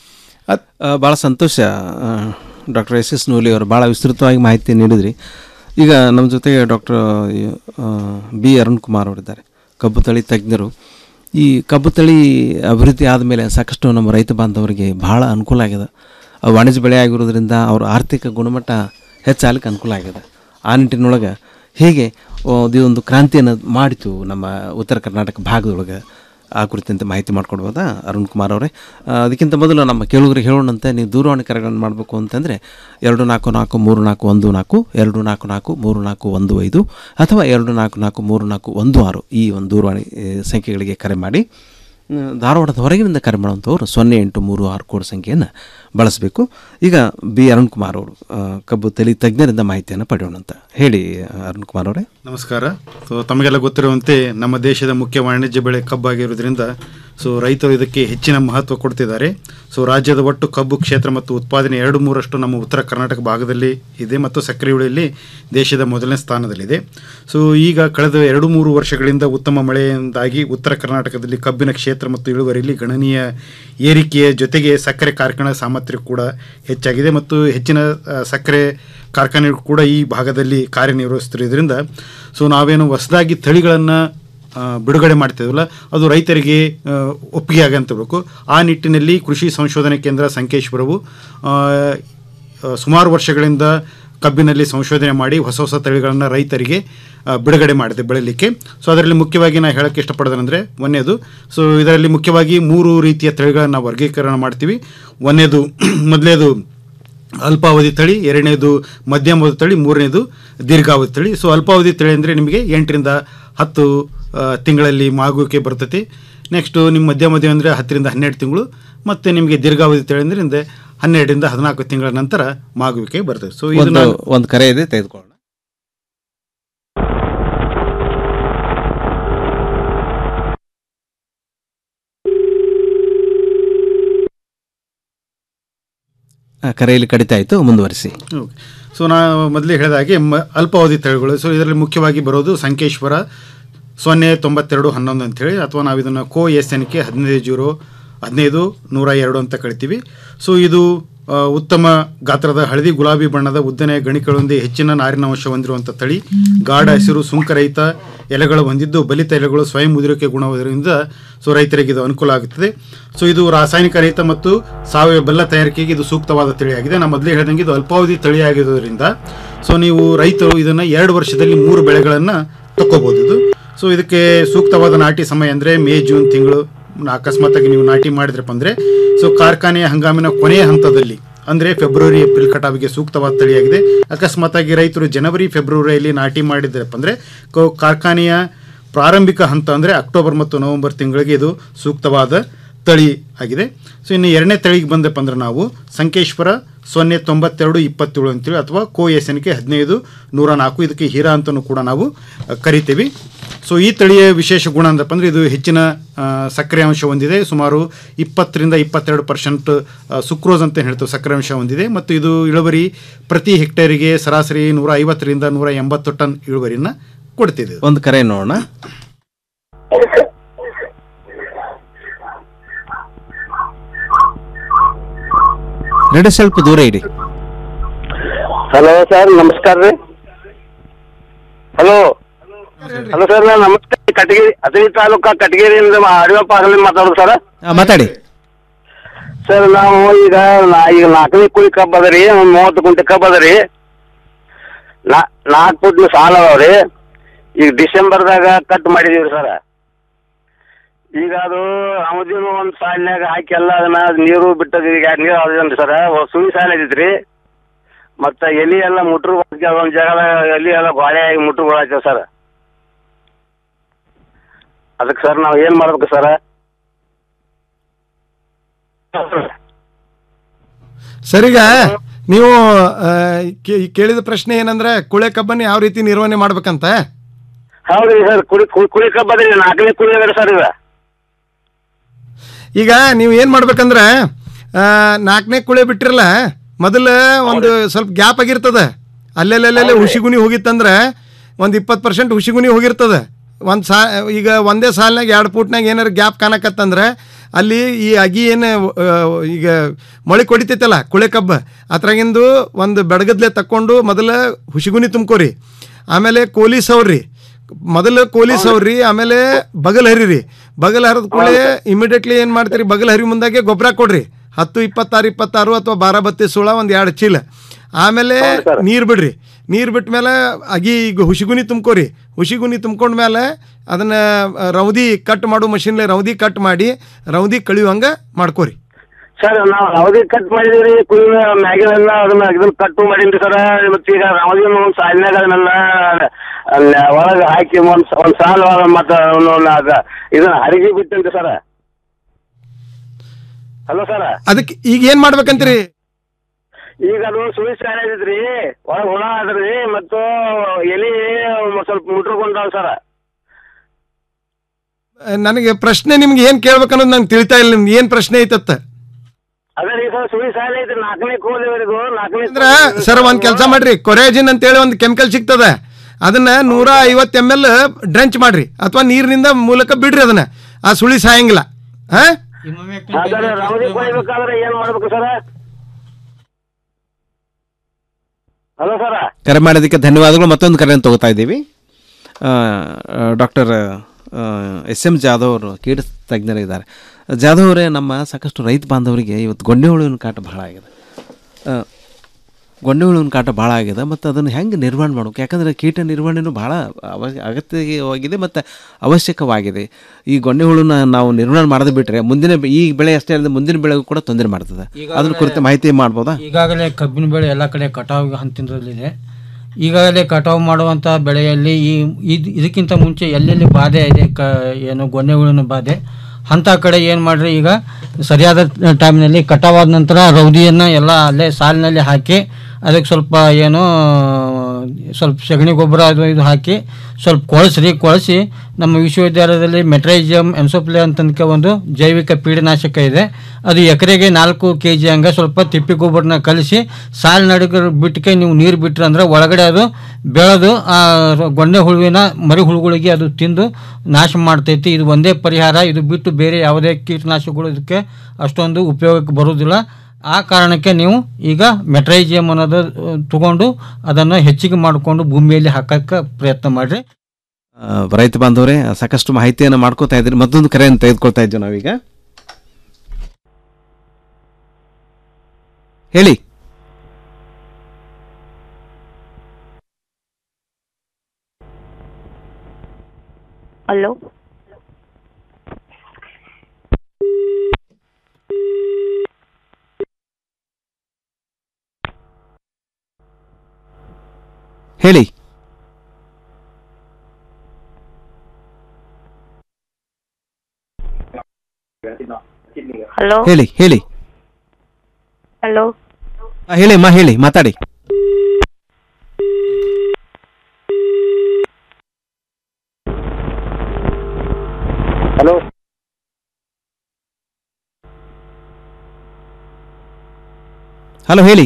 ಭಾಳ ಸಂತೋಷ ಡಾಕ್ಟರ್ ಎಸ್ ಎಸ್ ನೂಲಿ ಅವರು ಭಾಳ ವಿಸ್ತೃತವಾಗಿ ಮಾಹಿತಿ ನೀಡಿದ್ರಿ ಈಗ ನಮ್ಮ ಜೊತೆಗೆ ಡಾಕ್ಟರ್ ಬಿ ಅರುಣ್ ಕುಮಾರ್ ಅವರಿದ್ದಾರೆ ಕಬ್ಬು ತಳಿ ತಜ್ಞರು ಈ ಕಬ್ಬು ತಳಿ ಅಭಿವೃದ್ಧಿ ಆದಮೇಲೆ ಸಾಕಷ್ಟು ನಮ್ಮ ರೈತ ಬಾಂಧವರಿಗೆ ಭಾಳ ಅನುಕೂಲ ಆಗಿದೆ ಅವು ವಾಣಿಜ್ಯ ಬೆಳೆ ಆಗಿರೋದ್ರಿಂದ ಅವ್ರ ಆರ್ಥಿಕ ಗುಣಮಟ್ಟ ಹೆಚ್ಚಾಗಲಿಕ್ಕೆ ಅನುಕೂಲ ಆಗಿದೆ ಆ ನಿಟ್ಟಿನೊಳಗೆ ಹೇಗೆ ಆ, ಇದೊಂದು ಕ್ರಾಂತಿಯನ್ನು ಮಾಡಿತು ನಮ್ಮ ಉತ್ತರ ಕರ್ನಾಟಕ ಭಾಗದೊಳಗೆ ಆ ಕುರಿತಂತೆ ಮಾಹಿತಿ ಮಾಡ್ಕೊಡ್ಬೋದಾ ಅರುಣ್ ಕುಮಾರ್ ಅವರೇ ಆ, ಅದಕ್ಕಿಂತ ಮೊದಲು ನಮ್ಮ ಕೇಳುಗರಿಗೆ ಹೇಳೋಣಂತೆ ನೀವು ದೂರವಾಣಿ ಕರೆಗಳನ್ನು ಮಾಡಬೇಕು ಅಂತಂದರೆ ಎರಡು ನಾಲ್ಕು ನಾಲ್ಕು ಮೂರು ನಾಲ್ಕು ಒಂದು ನಾಲ್ಕು ಎರಡು ನಾಲ್ಕು ನಾಲ್ಕು ಮೂರು ನಾಲ್ಕು ಒಂದು ಐದು ಅಥವಾ ಎರಡು ನಾಲ್ಕು ನಾಲ್ಕು ಮೂರು ನಾಲ್ಕು ಒಂದು ಆರು ಈ ಒಂದು ದೂರವಾಣಿ ಆ, ಸಂಖ್ಯೆಗಳಿಗೆ ಕರೆ ಮಾಡಿ ಆ, ಧಾರವಾಡದ ಹೊರಗಿನಿಂದ ಕರೆ ಮಾಡುವಂಥವ್ರು ಸೊನ್ನೆ ಎಂಟು ಮೂರು ಆರು ಕೋಡ್ ಸಂಖ್ಯೆಯನ್ನು ಬಳಸಬೇಕು ಈಗ ಬಿ ಅರುಣ್ ಕುಮಾರ್ ಅವರು ಆ, ಕಬ್ಬು ತಳಿ ತಜ್ಞರಿಂದ ಮಾಹಿತಿಯನ್ನು ಪಡೆಯೋಣ ಅಂತ ಹೇಳಿ ಅರುಣ್ ಕುಮಾರ್ ಅವರೇ ನಮಸ್ಕಾರ ಸೊ ತಮಗೆಲ್ಲ ಗೊತ್ತಿರುವಂತೆ ನಮ್ಮ ದೇಶದ ಮುಖ್ಯ ವಾಣಿಜ್ಯ ಬೆಳೆ ಕಬ್ಬಾಗಿರೋದ್ರಿಂದ ಸೊ ರೈತರು ಇದಕ್ಕೆ ಹೆಚ್ಚಿನ ಮಹತ್ವ ಕೊಡ್ತಿದ್ದಾರೆ ಸೊ ರಾಜ್ಯದ ಒಟ್ಟು ಕಬ್ಬು ಕ್ಷೇತ್ರ ಮತ್ತು ಉತ್ಪಾದನೆ ಎರಡು ಮೂರಷ್ಟು ನಮ್ಮ ಉತ್ತರ ಕರ್ನಾಟಕ ಭಾಗದಲ್ಲಿ ಇದೆ ಮತ್ತು ಸಕ್ಕರೆ ಇಳುವರಿಯಲ್ಲಿ ದೇಶದ ಮೊದಲನೇ ಸ್ಥಾನದಲ್ಲಿದೆ ಸೊ ಈಗ ಕಳೆದ ಎರಡು ಮೂರು ವರ್ಷಗಳಿಂದ ಉತ್ತಮ ಮಳೆಯಿಂದಾಗಿ ಉತ್ತರ ಕರ್ನಾಟಕದಲ್ಲಿ ಕಬ್ಬಿನ ಕ್ಷೇತ್ರ ಮತ್ತು ಇಳುವರಿಯಲ್ಲಿ ಗಣನೀಯ ಏರಿಕೆಯ ಜೊತೆಗೆ ಸಕ್ಕರೆ ಕಾರ್ಖಾನೆ ಸಾಮರ್ಥ್ಯ ಕೂಡ ಹೆಚ್ಚಾಗಿದೆ ಮತ್ತು ಹೆಚ್ಚಿನ ಆ, ಸಕ್ಕರೆ ಕಾರ್ಖಾನೆಗಳು ಕೂಡ ಈ ಭಾಗದಲ್ಲಿ ಕಾರ್ಯನಿರ್ವಹಿಸ್ತಿರೋದ್ರಿಂದ ಸೊ ನಾವೇನು ಹೊಸದಾಗಿ ತಳಿಗಳನ್ನು ಬಿಡುಗಡೆ ಮಾಡ್ತಿದ್ವಲ್ಲ ಅದು ರೈತರಿಗೆ ಆ, ಒಪ್ಪಿಗೆ ಆಗಂತಬೇಕು ಆ ನಿಟ್ಟಿನಲ್ಲಿ ಕೃಷಿ ಸಂಶೋಧನೆ ಕೇಂದ್ರ ಸಂಕೇಶ್ವರವು ಆ, ಆ, ಸುಮಾರು ವರ್ಷಗಳಿಂದ ಕಬ್ಬಿನಲ್ಲಿ ಸಂಶೋಧನೆ ಮಾಡಿ ಹೊಸ ಹೊಸ ತಳಿಗಳನ್ನು ರೈತರಿಗೆ ಆ, ಬಿಡುಗಡೆ ಮಾಡಿದೆ ಬೆಳೀಲಿಕ್ಕೆ ಸೊ ಅದರಲ್ಲಿ ಮುಖ್ಯವಾಗಿ ನಾನು ಹೇಳೋಕ್ಕೆ ಇಷ್ಟಪಡೋದಂದರೆ ಒಂದನೇದು ಸೊ ಇದರಲ್ಲಿ ಮುಖ್ಯವಾಗಿ ಮೂರು ರೀತಿಯ ತಳಿಗಳನ್ನು ನಾವು ವರ್ಗೀಕರಣ ಮಾಡ್ತೀವಿ ಒಂದನೇದು ಮೊದಲನೇದು ಅಲ್ಪಾವಧಿ ತಳಿ ಎರಡನೇದು ಮಧ್ಯಮಾವಧಿ ತಳಿ ಮೂರನೇದು ದೀರ್ಘಾವಧಿ ತಳಿ ಸೊ ಅಲ್ಪಾವಧಿ ತಳಿ ಅಂದರೆ ನಿಮಗೆ ಎಂಟರಿಂದ ಹತ್ತು ಆ, ತಿಂಗಳಲ್ಲಿ ಮಾಗುವಿಕೆ ಬರ್ತೈತಿ ನೆಕ್ಸ್ಟು ನಿಮ್ಮ ಮಧ್ಯಮಾವಧಿ ಅಂದರೆ ಹತ್ತರಿಂದ ಹನ್ನೆರಡು ತಿಂಗಳು ಮತ್ತು ನಿಮಗೆ ದೀರ್ಘಾವಧಿ ತಳಿ ಅಂದರೆ ಹಿಂದೆ ಹನ್ನೆರಡರಿಂದ ಹದಿನಾಲ್ಕು ತಿಂಗಳ ನಂತರ ಮಾಗುವಿಕೆ ಬರ್ತದೆ ಸೊ ಇದು ಒಂದು ನಾನು ಒಂದು ಕರೆ ಇದೆ ತೆಗೆದುಕೊಳ್ಳೋಣ ಆ, ಕರೆಯಲ್ಲಿ ಕಡಿತ ಆಯಿತು ಮುಂದುವರಿಸಿ ಓಕೆ ಸೊ ನಾ ಮೊದಲೇ ಹೇಳಿದ ಹಾಗೆ ಮ ಅಲ್ಪಾವಧಿ ತಳಿಗಳು ಸೊ ಇದರಲ್ಲಿ ಮುಖ್ಯವಾಗಿ ಬರೋದು ಸಂಕೇಶ್ವರ ಸೊನ್ನೆ ತೊಂಬತ್ತೆರಡು ಹನ್ನೊಂದು ಅಂಥೇಳಿ ಅಥವಾ ನಾವು ಇದನ್ನು ಕೋ ಎಸ್ ಎನ್ ಕೆ ಹದಿನೈದು ಜೀರೋ ಹದಿನೈದು ನೂರ ಎರಡು ಅಂತ ಕರಿತೀವಿ ಸೊ ಇದು ಆ, ಉತ್ತಮ ಗಾತ್ರದ ಹಳದಿ ಗುಲಾಬಿ ಬಣ್ಣದ ಉದ್ದನೆಯ ಗಣಿಗಳೊಂದಿಗೆ ಹೆಚ್ಚಿನ ನಾರಿನ ಅಂಶ ಹೊಂದಿರುವಂಥ ತಳಿ ಗಾಢ ಹಸಿರು ಸುಂಕರಹಿತ ಎಲೆಗಳು ಹೊಂದಿದ್ದು ಬಲಿತ ಎಲೆಗಳು ಸ್ವಯಂ ಮುದುರಿಕೆ ಗುಣವಿರೋದ್ರಿಂದ ಸೊ ರೈತರಿಗೆ ಇದು ಅನುಕೂಲ ಆಗುತ್ತದೆ ಸೊ ಇದು ರಾಸಾಯನಿಕ ರಹಿತ ಮತ್ತು ಸಾವಯವ ಬೆಲ್ಲ ತಯಾರಿಕೆಗೆ ಇದು ಸೂಕ್ತವಾದ ತಳಿಯಾಗಿದೆ ನಾನು ಮೊದಲೇ ಹೇಳಿದಂಗೆ ಇದು ಅಲ್ಪಾವಧಿ ತಳಿಯಾಗಿರೋದ್ರಿಂದ ಸೊ ನೀವು ರೈತರು ಇದನ್ನು ಎರಡು ವರ್ಷದಲ್ಲಿ ಮೂರು ಬೆಳೆಗಳನ್ನು ತಕ್ಕೋಬೋದು ಇದು ಸೊ ಇದಕ್ಕೆ ಸೂಕ್ತವಾದ ನಾಟಿ ಸಮಯ ಅಂದರೆ ಮೇ ಜೂನ್ ತಿಂಗಳು ಅಕಸ್ಮಾತಾಗಿ ನೀವು ನಾಟಿ ಮಾಡಿದ್ರಪ್ಪ ಅಂದರೆ ಸೊ ಕಾರ್ಖಾನೆಯ ಹಂಗಾಮಿನ ಕೊನೆಯ ಹಂತದಲ್ಲಿ ಅಂದರೆ ಫೆಬ್ರವರಿ ಏಪ್ರಿಲ್ ಕಟಾವಿಗೆ ಸೂಕ್ತವಾದ ತಳಿಯಾಗಿದೆ ಅಕಸ್ಮಾತಾಗಿ ರೈತರು ಜನವರಿ ಫೆಬ್ರವರಿಯಲ್ಲಿ ನಾಟಿ ಮಾಡಿದ್ರಪ್ಪ ಅಂದರೆ ಕಾರ್ಖಾನೆಯ ಪ್ರಾರಂಭಿಕ ಹಂತ ಅಂದರೆ ಅಕ್ಟೋಬರ್ ಮತ್ತು ನವೆಂಬರ್ ತಿಂಗಳಿಗೆ ಇದು ಸೂಕ್ತವಾದ ತಳಿ ಆಗಿದೆ ಸೊ ಇನ್ನು ಎರಡನೇ ತಳಿಗೆ ಬಂದಪ್ಪ ಅಂದ್ರೆ ನಾವು ಸಂಕೇಶ್ವರ ಸೊನ್ನೆ ತೊಂಬತ್ತೆರಡು ಇಪ್ಪತ್ತೇಳು ಅಂತೇಳಿ ಅಥವಾ ಕೋ ಎಸ್ ಎನ್ ಕೆ ಹದಿನೈದು ನೂರ ನಾಲ್ಕು ಇದಕ್ಕೆ ಹೀರಾ ಅಂತಲೂ ಕೂಡ ನಾವು ಅ, ಕರಿತೀವಿ ಸೊ ಈ ತಳಿಯ ವಿಶೇಷ ಗುಣ ಅಂದಪ್ಪ ಅಂದರೆ ಇದು ಹೆಚ್ಚಿನ ಆ, ಸಕ್ಕರೆ ಅಂಶ ಹೊಂದಿದೆ ಸುಮಾರು ಇಪ್ಪತ್ತರಿಂದ ಇಪ್ಪತ್ತೆರಡು ಪರ್ಸೆಂಟ್ ಸುಕ್ರೋಸ್ ಅಂತ ಹೇಳ್ತೇವೆ ಸಕ್ಕರೆ ಅಂಶ ಹೊಂದಿದೆ ಮತ್ತು ಇದು ಇಳುವರಿ ಪ್ರತಿ ಹೆಕ್ಟೇರಿಗೆ ಸರಾಸರಿ ನೂರ ಐವತ್ತರಿಂದ ನೂರ ಎಂಬತ್ತು ಟನ್ ಇಳುವರಿನ ಕೊಡ್ತಿದೆ ಒಂದು ಕರೆ ನೋಡೋಣ ರೆಡಿ ಸ್ವಲ್ಪ ದೂರ ಇಡಿ ಹಲೋ ಸರ್ ನಮಸ್ಕಾರ ರೀ ಹಲೋ ಹಲೋ ಸರ್ ನಾನು ನಮಸ್ಕಾರ ಕಟಗಿರಿ ಅತನಿ ತಾಲೂಕಾ ಕಟಗಿರಿಯಿಂದ ಅಡಿಯಪ್ಪ ಆಗಲಿ ಮಾತಾಡೋದು ಸರ್ ಆ, ಮಾತಾಡಿ ಸರ್ ನಾವು ಈಗ ನಾ- ಈಗ ನಾಲ್ಕನೇ ಕುಳಿ ಕಬ್ಬ್ ಅದ ರೀ ಒಂದು ಮೂವತ್ತು ಕುಂಟೆ ಕಬ್ಬ್ ಅದ ರೀ ನಾ ನಾಲ್ಕು ಫುಟ್ ಸಾಲ ಅದಾವ ರೀ ಈಗ ಡಿಸೆಂಬರ್ದಾಗ ಕಟ್ ಮಾಡಿದೀವಿ ಸರ್ ಈಗ ಅದು ಅವಧಿನೂ ಒಂದು ಸಾಲಿನಾಗ ಹಾಕಿ ಎಲ್ಲ ಅದನ್ನ ನೀರು ಬಿಟ್ಟದ ಈಗ ನೀರು ಅದೇನ್ರಿ ಸರ್ ಸುಳಿ ಸಾಲ ಐತ್ರಿ ಮತ್ತೆ ಎಲಿ ಎಲ್ಲ ಮುಟ್ರು ಒಂದು ಜಾಗದಾಗ ಎಲಿ ಎಲ್ಲ ಗೋಳೆ ಆಗಿ ಮುಟ್ರುಗಳಾಗ್ತವೆ ಸರ್ ಅದಕ್ಕೆ ಸರ್ ನಾವು ಏನು ಮಾಡ್ಬೇಕು ಸರ್ ಸರಿಗ ನೀವು ಆ, ಕೇ- ಕೇಳಿದ ಪ್ರಶ್ನೆ ಏನಂದ್ರೆ ಕುಳೆ ಕಬ್ಬನ್ನು ಯಾವ ರೀತಿ ನಿರ್ವಹಣೆ ಮಾಡ್ಬೇಕಂತ ಹೌದ್ರಿ ಸರ್ ಕುಳಿ ಕುಳಿ- ಕುಳಿ ಕಬ್ಬ ಅದ್ರಿ ನಾಲ್ಕನೇ ಕುಳಿ ಅದ್ರಿ ಸರ್ ಈಗ ಈಗ ನೀವು ಏನ್ ಮಾಡ್ಬೇಕಂದ್ರೆ ಆ, ನಾಲ್ಕನೇ ಕುಳೆ ಬಿಟ್ಟಿರಲ್ಲ ಮೊದಲ ಒಂದು ಸ್ವಲ್ಪ ಗ್ಯಾಪ್ ಆಗಿರ್ತದ ಅಲ್ಲೆಲ್ಲೆಲ್ಲೆಲ್ಲ ಹುಸಿಗುನಿ ಹೋಗಿತ್ತಂದ್ರೆ ಒಂದು ಇಪ್ಪತ್ತು ಪರ್ಸೆಂಟ್ ಹುಸಿಗುನಿ ಹೋಗಿರ್ತದ ಒಂದು ಸಾ ಈಗ ಒಂದೇ ಸಾಲಿನಾಗ ಎರಡು ಫೂಟ್ನಾಗ ಏನಾರು ಗ್ಯಾಪ್ ಕಾಣಕತ್ತಂದ್ರೆ ಅಲ್ಲಿ ಈ ಅಗಿ ಏನು ಆ, ಈಗ ಮೊಳೆ ಕೊಡಿತೈತಲ್ಲ ಕುಳೆ ಕಬ್ಬ ಅದ್ರಾಗಿಂದು ಒಂದು ಬೆಡಗದ್ಲೆ ತಕ್ಕೊಂಡು ಮೊದಲ ಹುಸಿಗುನಿ ತುಂಬ್ಕೋರಿ ಆಮೇಲೆ ಕೋಲಿ ಸವ್ರಿ ಮೊದಲು ಕೋಲಿ ಸವ್ರಿ ಆಮೇಲೆ ಬಗಲ್ ಹರಿರಿ ಬಗಲ್ ಹರಿದ ಕೂಡಲೇ ಇಮಿಡಿಯೇಟ್ಲಿ ಏನು ಮಾಡ್ತೀರಿ ಬಗಲ್ ಹರಿ ಮುಂದಾಗೆ ಗೊಬ್ಬರ ಕೊಡ್ರಿ ಹತ್ತು ಇಪ್ಪತ್ತಾರು ಇಪ್ಪತ್ತಾರು ಅಥವಾ ಬಾರ ಬತ್ತಿ ಸುಳ ಒಂದು ಎರಡು ಚೀಲ ಆಮೇಲೆ ನೀರು ಬಿಡ್ರಿ ನೀರು ಬಿಟ್ಟ ಮೇಲೆ ಅಗಿ ಈಗ ಹುಸಿಗುನಿ ತುಂಬ್ಕೋರಿ ಹುಸಿಗುನಿ ತುಂಬ್ಕೊಂಡ ಮೇಲೆ ಅದನ್ನ ಆ, ರೌದಿ ಕಟ್ ಮಾಡೋ ಮಷಿನ್ಲೆ ರೌದಿ ಕಟ್ ಮಾಡಿ ರೌದಿ ಕಳಿಯುವಂಗ ಮಾಡ್ಕೋರಿ ಸರ್ ನಾವು ಅವಧಿ ಕಟ್ ಮಾಡಿದ್ರಿ ಕುಳಿ ಮ್ಯಾಗಿನೆಲ್ಲ ಅದನ್ನ ಇದನ್ನ ಕಟ್ಟು ಮಾಡೀನಿ ಸರ್ ಮತ್ತೆ ಈಗ ಅವಧಿ ಒಂದು ಸಾಲಿನಾಗ ಅದನ್ನೆಲ್ಲ ಅಲ್ಲ ಒಳಗೆ ಹಾಕಿ ಒಂದು ಒಂದು ಸಾಲ ಮತ್ತೆ ಇದನ್ನ ಹರಿಗಿ ಬಿಟ್ಟೇನ್ರಿ ಸರ್ ಹಲೋ ಸರ್ ಅದಕ್ಕೆ ಈಗ ಏನು ಮಾಡ್ಬೇಕಂತೀರಿ ಈಗ ಅದು ಸುಳಿ ಸಾಲ ಐತ್ರಿ ಒಳಗೆ ಹುಳ ಅದ್ರಿ ಮತ್ತು ಎಲಿ ಒಂದ್ ಸ್ವಲ್ಪ ಮುಟ್ರುಕೊಂಡಾವ ಸರ್ ನನಗೆ ಪ್ರಶ್ನೆ ನಿಮ್ಗೆ ಏನು ಕೇಳ್ಬೇಕನ್ನೋದು ನಂಗೆ ತಿಳಿತಾ ಇಲ್ಲ ನಿಮ್ಗೆ ಏನು ಪ್ರಶ್ನೆ ಐತತ್ತ ಅದೇ ರೀ ಸರ್ ಸುಳಿ ಸಾಲ ಐತ್ರಿ ನಾಲ್ಕನೇ ಕೋಲಿವರೆಗೂ ನಾಲ್ಕನೇ ಅಂದ್ರೆ ಸರ್ ಒಂದು ಕೆಲಸ ಮಾಡ್ರಿ ಕೊರಾಜಿನ್ ಅಂತೇಳಿ ಒಂದು ಕೆಮಿಕಲ್ ಸಿಗ್ತದೆ ಅದನ್ನ ನೂರ ಐವತ್ತು ಎಮ್ ಎಲ್ ಡ್ರೆಂಚ್ ಮಾಡ್ರಿ ಅಥವಾ ನೀರಿನಿಂದ ಮೂಲಕ ಬಿಡ್ರಿ ಅದನ್ನ ಆ ಸುಳಿ ಸಾಯಂಗಿಲ್ಲ ಹಾ ಸರ್ ರವದಿ ಕೊಯ್ಬೇಕಾದ್ರೆ ಏನ್ ಮಾಡ್ಬೇಕು ಸರ್ ಹಲೋ ಸರ ಕರೆ ಮಾಡೋದಕ್ಕೆ ಧನ್ಯವಾದಗಳು ಮತ್ತೊಂದು ಕರೆಯನ್ನು ತಗೋತಾ ಇದ್ದೀವಿ ಡಾಕ್ಟರ್ ಎಸ್ ಎಂ ಜಾಧವ್ ಅವರು ಕೀಟ ತಜ್ಞರಿದ್ದಾರೆ ಜಾಧವ್ ಅವರೇ ನಮ್ಮ ಸಾಕಷ್ಟು ರೈತ ಬಾಂಧವರಿಗೆ ಇವತ್ತು ಗೊಂಡೆ ಹುಳುವಿನ ಕಾಟ ಭಾಳ ಆಗಿದೆ ಆ, ಗೊಂಡೆ ಹುಳುವಿನ ಕಾಟ ಭಾಳ ಆಗಿದೆ ಮತ್ತು ಅದನ್ನು ಹೆಂಗೆ ನಿರ್ವಹಣೆ ಮಾಡ್ಬೇಕು ಯಾಕಂದರೆ ಕೀಟ ನಿರ್ವಹಣೆನೂ ಭಾಳ ಅವ ಅಗತ್ಯವಾಗಿದೆ ಮತ್ತು ಅವಶ್ಯಕವಾಗಿದೆ ಈ ಗೊಂಡೆ ಹುಳುನ ನಾವು ನಿರ್ವಹಣೆ ಮಾಡದೆ ಬಿಟ್ಟರೆ ಮುಂದಿನ ಬೆ- ಈ ಬೆಳೆ ಅಷ್ಟೇ ಅಲ್ಲದೆ ಮುಂದಿನ ಬೆಳೆಗೂ ಕೂಡ ತೊಂದರೆ ಮಾಡ್ತದೆ ಅದ್ರ ಕುರಿತು ಮಾಹಿತಿ ಮಾಡ್ಬೋದಾ ಈಗಾಗಲೇ ಕಬ್ಬಿನ ಬೆಳೆ ಎಲ್ಲ ಕಡೆ ಕಟಾವು ಹಂತದಲ್ಲಿದೆ ಈಗಾಗಲೇ ಕಟಾವು ಮಾಡುವಂಥ ಬೆಳೆಯಲ್ಲಿ ಈ ಇದ್- ಇದಕ್ಕಿಂತ ಮುಂಚೆ ಎಲ್ಲೆಲ್ಲಿ ಬಾಧೆ ಇದೆ ಕ ಏನು ಗೊನೆ ಹುಳುವಿನ ಬಾಧೆ ಅಂಥ ಕಡೆ ಏನು ಮಾಡಿರಿ ಈಗ ಸರಿಯಾದ ಟೈಮ್ನಲ್ಲಿ ಕಟಾವಾದ ನಂತರ ರೌದಿಯನ್ನು ಎಲ್ಲ ಅಲ್ಲೇ ಸಾಲಿನಲ್ಲಿ ಹಾಕಿ ಅದಕ್ಕೆ ಸ್ವಲ್ಪ ಏನು ಸ್ವಲ್ಪ ಸಗಣಿ ಗೊಬ್ಬರ ಅದು ಇದು ಹಾಕಿ ಸ್ವಲ್ಪ ಕೊಳಸ್ರಿ ಕೊಳಸಿ ನಮ್ಮ ವಿಶ್ವವಿದ್ಯಾಲಯದಲ್ಲಿ ಮೆಟ್ರೈಜಿಯಂ ಎನ್ಸೋಪ್ಲೆ ಅಂತಂದ್ಕೆ ಒಂದು ಜೈವಿಕ ಪೀಡನಾಶಕ ಇದೆ ಅದು ಎಕರೆಗೆ ನಾಲ್ಕು ಕೆ ಜಿ ಹಂಗೆ ಸ್ವಲ್ಪ ತಿಪ್ಪಿ ಗೊಬ್ಬರನ ಕಲಿಸಿ ಸಾಲು ನಡುಗ ಬಿಟ್ಟಕ್ಕೆ ನೀವು ನೀರು ಬಿಟ್ರೆ ಅಂದ್ರೆ ಒಳಗಡೆ ಅದು ಬೆಳೆದು ಆ ಗೊಂಡೆ ಹುಳುವಿನ ಮರಿ ಹುಳುಗಳಿಗೆ ಅದು ತಿಂದು ನಾಶ ಮಾಡ್ತೈತಿ ಇದು ಒಂದೇ ಪರಿಹಾರ ಇದು ಬಿಟ್ಟು ಬೇರೆ ಯಾವುದೇ ಕೀಟನಾಶಕಗಳು ಇದಕ್ಕೆ ಅಷ್ಟೊಂದು ಉಪಯೋಗಕ್ಕೆ ಬರುವುದಿಲ್ಲ ಆ ಕಾರಣಕ್ಕೆ ನೀವು ಈಗ ಮೆಟ್ರೈಜಿಯಂ ಅನ್ನೋದು ಅಹ್, ತಗೊಂಡು ಅದನ್ನು ಹೆಚ್ಚಿಗೆ ಮಾಡಿಕೊಂಡು ಭೂಮಿಯಲ್ಲಿ ಹಾಕಕ್ಕೆ ಪ್ರಯತ್ನ ಮಾಡಿರಿ ಆ, ರೈತ ಬಾಂಧವರೇ ಸಾಕಷ್ಟು ಮಾಹಿತಿಯನ್ನು ಮಾಡ್ಕೋತಾ ಇದ್ದೀರಿ ಮತ್ತೊಂದು ಕರೆಯನ್ನು ತೆಗೆದುಕೊಳ್ತಾ ಇದ್ದೀವಿ ನಾವೀಗ ಹೇಳಿ ಹಲೋ ಹೇಳಿ ಹಲೋ ಹೇಳಿ ಹೇಳಿ ಹಲೋ ಆ, ಹೇಳಿ ಅಮ್ಮ ಹೇಳಿ ಮಾತಾಡಿ ಹಲೋ ಹಲೋ ಹೇಳಿ